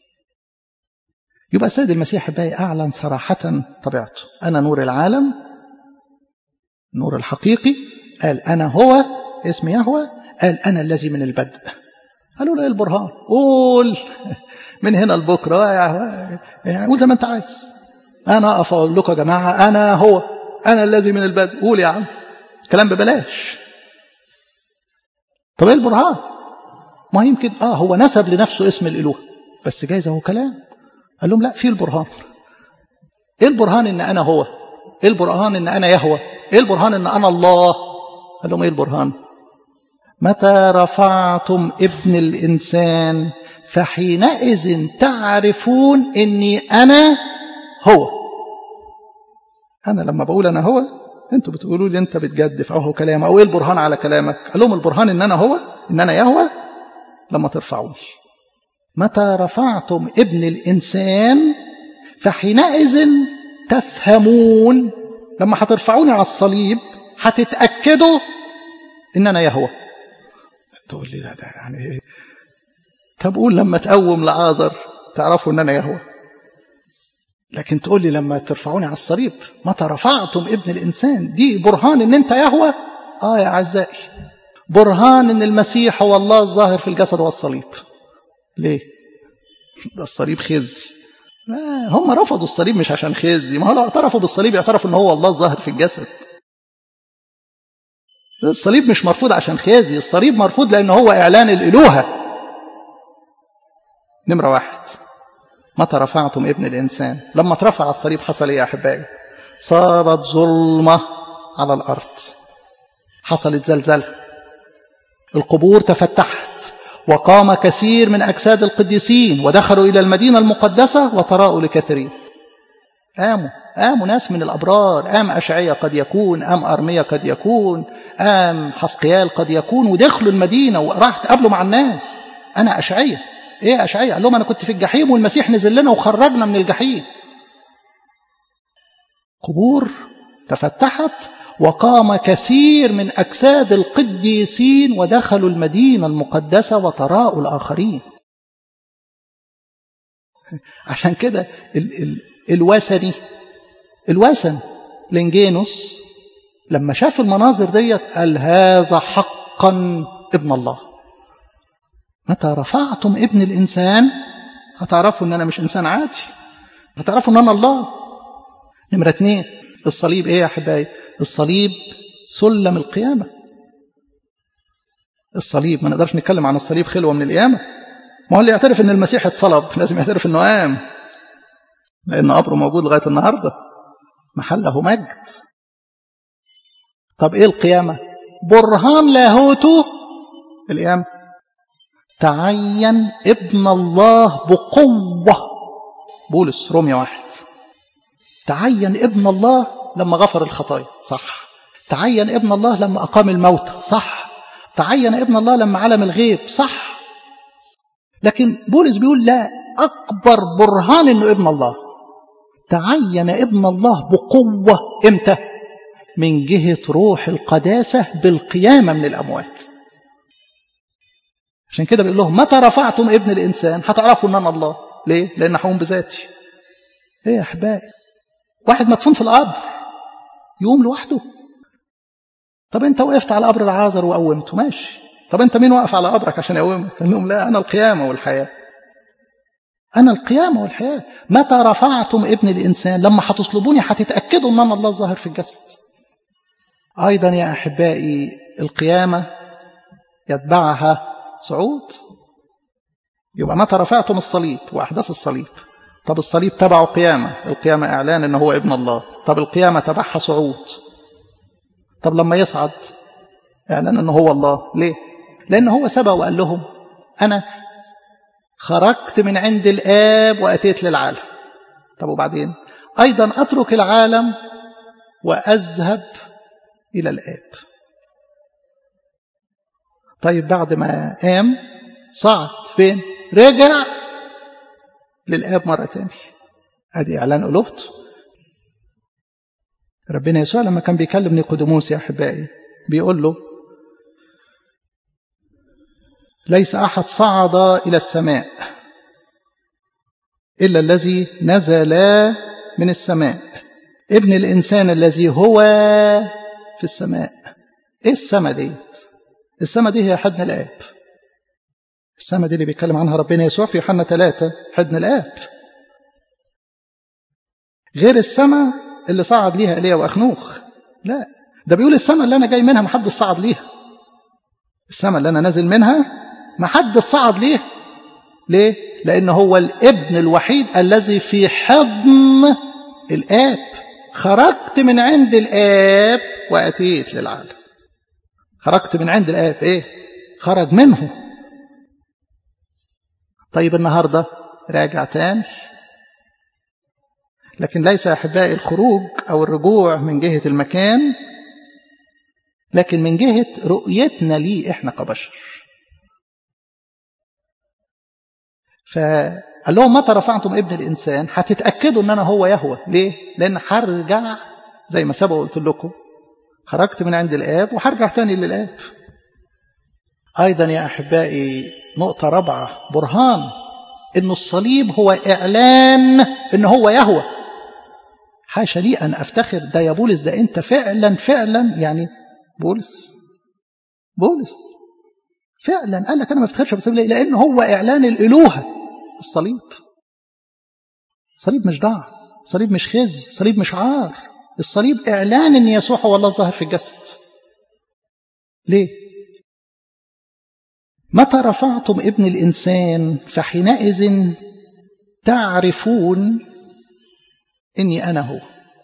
يبقى سيد المسيح بقى أعلن صراحة طبيعته أنا نور العالم نور الحقيقي قال أنا هو اسم يهوى قال أنا الذي من البدء قالوا له ايه البرهان قول من هنا لبكره يعني قول زي ما انت عايز انا اقف اقول لكم يا جماعه انا هو انا الذي من البدء قول يا عم كلام ببلاش طب ايه البرهان ما يمكن اه هو نسب لنفسه اسم الاله بس جايز هو كلام قال لهم لا في البرهان ايه البرهان ان انا هو ايه البرهان ان انا يهوى ايه البرهان ان انا الله قال لهم ايه البرهان متى رفعتم ابن الإنسان فحينئذ تعرفون أني أنا هو أنا لما بقول أنا هو أنتوا بتقولوا لي أنت بتجدف أو هو كلام أو إيه البرهان على كلامك قال لهم البرهان إن أنا هو إن أنا يهوى لما ترفعوني متى رفعتم ابن الإنسان فحينئذ تفهمون لما هترفعوني على الصليب هتتأكدوا إن أنا يهوى تقول لي ده, ده يعني ايه طب قول لما تقوم لعازر تعرفوا ان انا يهوى لكن تقول لي لما ترفعوني على الصليب متى رفعتم ابن الانسان دي برهان ان انت يهوى اه يا اعزائي برهان ان المسيح هو الله الظاهر في الجسد والصليب ليه ده الصليب خزي لا هم رفضوا الصليب مش عشان خزي ما هو لو اعترفوا بالصليب يعترفوا ان هو الله الظاهر في الجسد الصليب مش مرفوض عشان خازي الصليب مرفوض لأنه هو إعلان الإلوهة نمرة واحد متى رفعتم ابن الإنسان لما اترفع الصليب حصل إيه يا أحبائي صارت ظلمة على الأرض حصلت زلزلة القبور تفتحت وقام كثير من أجساد القديسين ودخلوا إلى المدينة المقدسة وتراءوا لكثيرين قاموا قاموا ناس من الأبرار قام أشعية قد يكون قام أرمية قد يكون قام حسقيال قد يكون ودخلوا المدينة وراح تقابلوا مع الناس أنا أشعية إيه أشعية قال لهم أنا كنت في الجحيم والمسيح نزل لنا وخرجنا من الجحيم قبور تفتحت وقام كثير من أجساد القديسين ودخلوا المدينة المقدسة وتراءوا الآخرين عشان كده ال ال الوثني الوثن لنجينوس لما شاف المناظر ديت قال هذا حقا ابن الله متى رفعتم ابن الإنسان هتعرفوا ان انا مش انسان عادي هتعرفوا ان انا الله نمرة اتنين الصليب ايه يا حبايبي الصليب سلم القيامة الصليب ما نقدرش نتكلم عن الصليب خلوة من القيامة ما هو اللي يعترف ان المسيح اتصلب لازم يعترف انه قام لان قبره موجود لغاية النهاردة محله مجد طب ايه القيامة برهان لاهوته القيامة تعين ابن الله بقوة بولس روميا واحد تعين ابن الله لما غفر الخطايا صح تعين ابن الله لما أقام الموتى صح تعين ابن الله لما علم الغيب صح لكن بولس بيقول لا أكبر برهان أنه ابن الله تعين ابن الله بقوة إمتى من جهة روح القداسة بالقيامة من الأموات عشان كده بيقول لهم متى رفعتم ابن الإنسان هتعرفوا أن أنا الله ليه؟ لأن هقوم بذاتي إيه يا أحبائي واحد مدفون في القبر يقوم لوحده طب أنت وقفت على قبر العازر وقومته ماشي طب أنت مين واقف على قبرك عشان يقومك قال لهم لا أنا القيامة والحياة أنا القيامة والحياة متى رفعتم ابن الإنسان لما هتصلبوني هتتأكدوا أن أنا الله ظاهر في الجسد أيضا يا أحبائي القيامة يتبعها صعود يبقى متى رفعتم الصليب وأحداث الصليب طب الصليب تبعه قيامة القيامة إعلان أنه هو ابن الله طب القيامة تبعها صعود طب لما يصعد إعلان أنه هو الله ليه لأن هو سبق وقال لهم أنا خرجت من عند الآب وأتيت للعالم طب وبعدين أيضا أترك العالم وأذهب إلى الآب طيب بعد ما قام صعد فين رجع للآب مرة تانية ادي إعلان ألوهته ربنا يسوع لما كان بيكلم نيقوديموس يا أحبائي بيقول له ليس أحد صعد إلى السماء إلا الذي نزل من السماء ابن الإنسان الذي هو في السماء إيه السماء ديت السماء دي هي حضن الآب السماء دي اللي بيتكلم عنها ربنا يسوع في يوحنا ثلاثة حضن الآب غير السماء اللي صعد ليها إيليا وأخنوخ لا ده بيقول السماء اللي أنا جاي منها محدش صعد ليها السماء اللي أنا نازل منها محدش صعد ليها ليه؟ لأن هو الابن الوحيد الذي في حضن الآب خرجت من عند الآب وأتيت للعالم خرجت من عند الآب إيه؟ خرج منه طيب النهاردة راجع تاني لكن ليس يا أحبائي الخروج أو الرجوع من جهة المكان لكن من جهة رؤيتنا ليه إحنا كبشر فقال لهم متى رفعتم ابن الإنسان هتتأكدوا أن أنا هو يهوى ليه؟ لأن هرجع زي ما سبق قلت لكم خرجت من عند الآب وهرجع تاني للآب أيضا يا أحبائي نقطة رابعة برهان إن الصليب هو إعلان إن هو يهوى حاشا لي أن أفتخر ده يا بولس ده أنت فعلا فعلا يعني بولس بولس فعلا قال لك أنا ما افتخرش بسبب ليه لأن هو إعلان الإلوهة الصليب الصليب مش ضعف الصليب مش خزي الصليب مش عار الصليب إعلان أن يسوع هو الله ظاهر في الجسد ليه متى رفعتم ابن الإنسان فحينئذ تعرفون إني أنا هو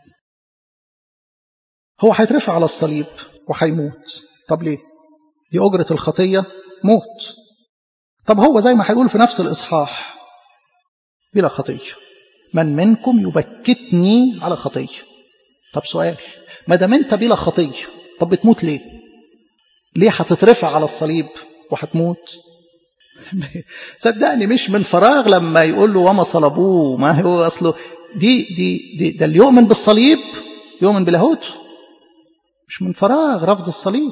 هو هيترفع على الصليب وهيموت طب ليه دي أجرة الخطية موت طب هو زي ما هيقول في نفس الإصحاح بلا خطية من منكم يبكتني على خطية طب سؤال ما دام انت بلا خطية طب بتموت ليه ليه هتترفع على الصليب وهتموت صدقني مش من فراغ لما يقول له وما صلبوه ما هو اصله دي دي دي ده اللي يؤمن بالصليب يؤمن بلاهوته مش من فراغ رفض الصليب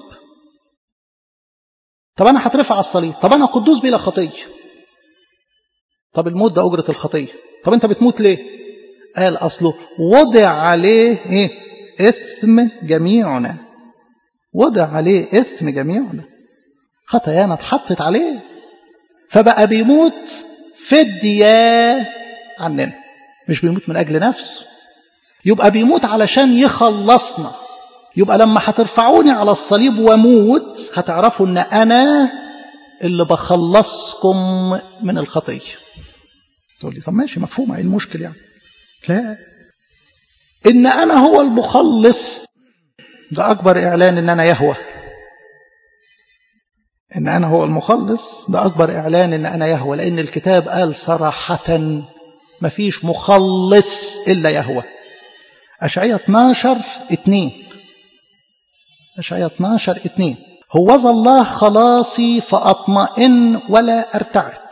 طب انا هترفع على الصليب طب انا قدوس بلا خطيه طب الموت ده اجره الخطيه طب انت بتموت ليه قال اصله وضع عليه ايه اثم جميعنا وضع عليه اثم جميعنا خطايانا اتحطت عليه فبقى بيموت فدية عننا مش بيموت من أجل نفسه يبقى بيموت علشان يخلصنا يبقى لما هترفعوني على الصليب واموت هتعرفوا ان انا اللي بخلصكم من الخطيه تقول لي طب ماشي مفهوم ايه المشكل يعني لا ان انا هو المخلص ده اكبر اعلان ان انا يهوى ان انا هو المخلص ده اكبر اعلان ان انا يهوى لان الكتاب قال صراحه مفيش مخلص الا يهوى اشعياء 12 2 اشعياء 12 2 هوذا الله خلاصي فاطمئن ولا ارتعب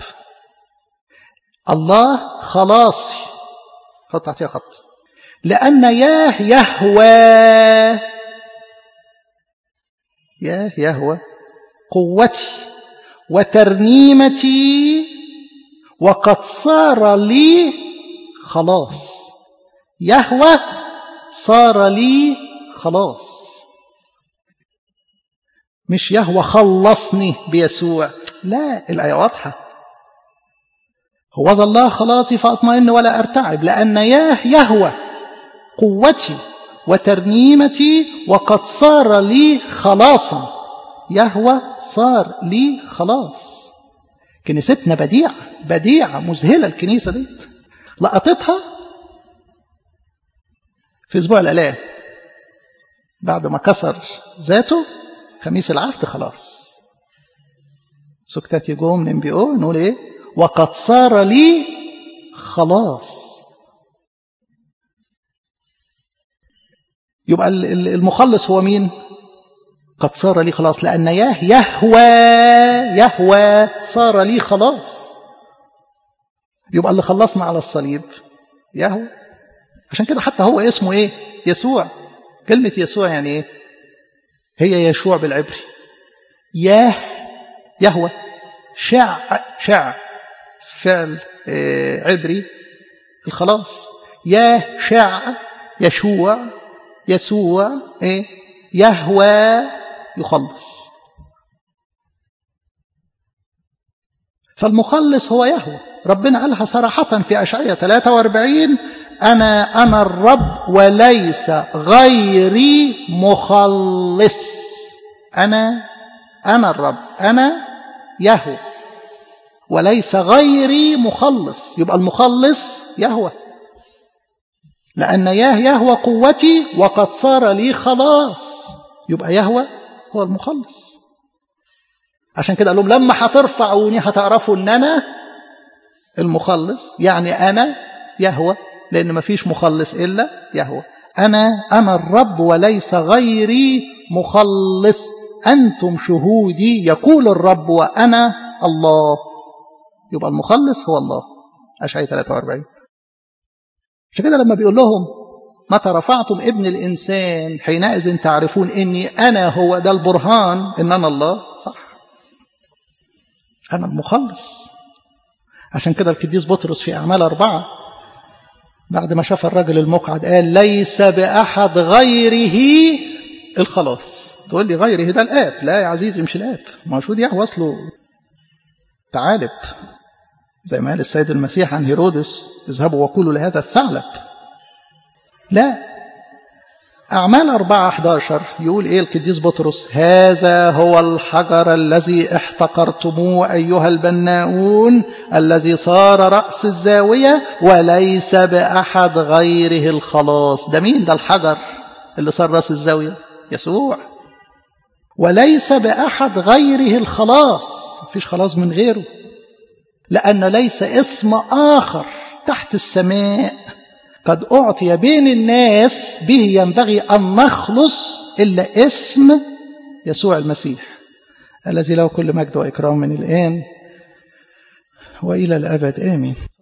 الله خلاصي حط تحتها خط لأن ياه يهوى ياه يهوى قوتي وترنيمتي وقد صار لي خلاص يهوى صار لي خلاص مش يهوى خلصني بيسوع لا الآية واضحة هو الله خلاصي فأطمئن ولا أرتعب لأن ياه يهوى قوتي وترنيمتي وقد صار لي خلاصا يهوى صار لي خلاص كنيستنا بديعة بديعة مذهلة الكنيسة دي لقطتها في أسبوع الآلام بعد ما كسر ذاته خميس العهد خلاص سكتات يقوم ننبئه نقول ايه وقد صار لي خلاص يبقى المخلص هو مين قد صار لي خلاص لأن ياه يهوى يهوى صار لي خلاص يبقى اللي خلصنا على الصليب يهوى عشان كده حتى هو اسمه ايه يسوع كلمة يسوع يعني ايه هي يشوع بالعبري ياه يهوى شع شع فعل عبري الخلاص ياه شع يشوع يسوع ايه يهوى يخلص فالمخلص هو يهوى ربنا قالها صراحة في أشعية 43 أنا أنا الرب وليس غيري مخلص أنا أنا الرب أنا يهوى وليس غيري مخلص يبقى المخلص يهوى لأن ياه يهوى قوتي وقد صار لي خلاص يبقى يهوى هو المخلص عشان كده قال لهم لما هترفعوني هتعرفوا ان انا المخلص يعني انا يهوى لان ما فيش مخلص الا يهوى انا انا الرب وليس غيري مخلص انتم شهودي يقول الرب وانا الله يبقى المخلص هو الله اشعياء 43 عشان كده لما بيقول لهم متى رفعتم ابن الإنسان حينئذ تعرفون إني أنا هو ده البرهان إن أنا الله صح أنا المخلص عشان كده القديس بطرس في أعمال أربعة بعد ما شاف الرجل المقعد قال ليس بأحد غيره الخلاص تقول لي غيره ده الآب لا يا عزيزي مش الآب ما شو دي وصله تعالب زي ما قال السيد المسيح عن هيرودس اذهبوا وقولوا لهذا الثعلب لا أعمال 4 11 يقول إيه القديس بطرس هذا هو الحجر الذي احتقرتموه أيها البناؤون الذي صار رأس الزاوية وليس بأحد غيره الخلاص ده مين ده الحجر اللي صار رأس الزاوية يسوع وليس بأحد غيره الخلاص مفيش خلاص من غيره لأن ليس اسم آخر تحت السماء قد أعطي بين الناس به ينبغي أن نخلص إلا اسم يسوع المسيح الذي له كل مجد وإكرام من الآن وإلى الأبد آمين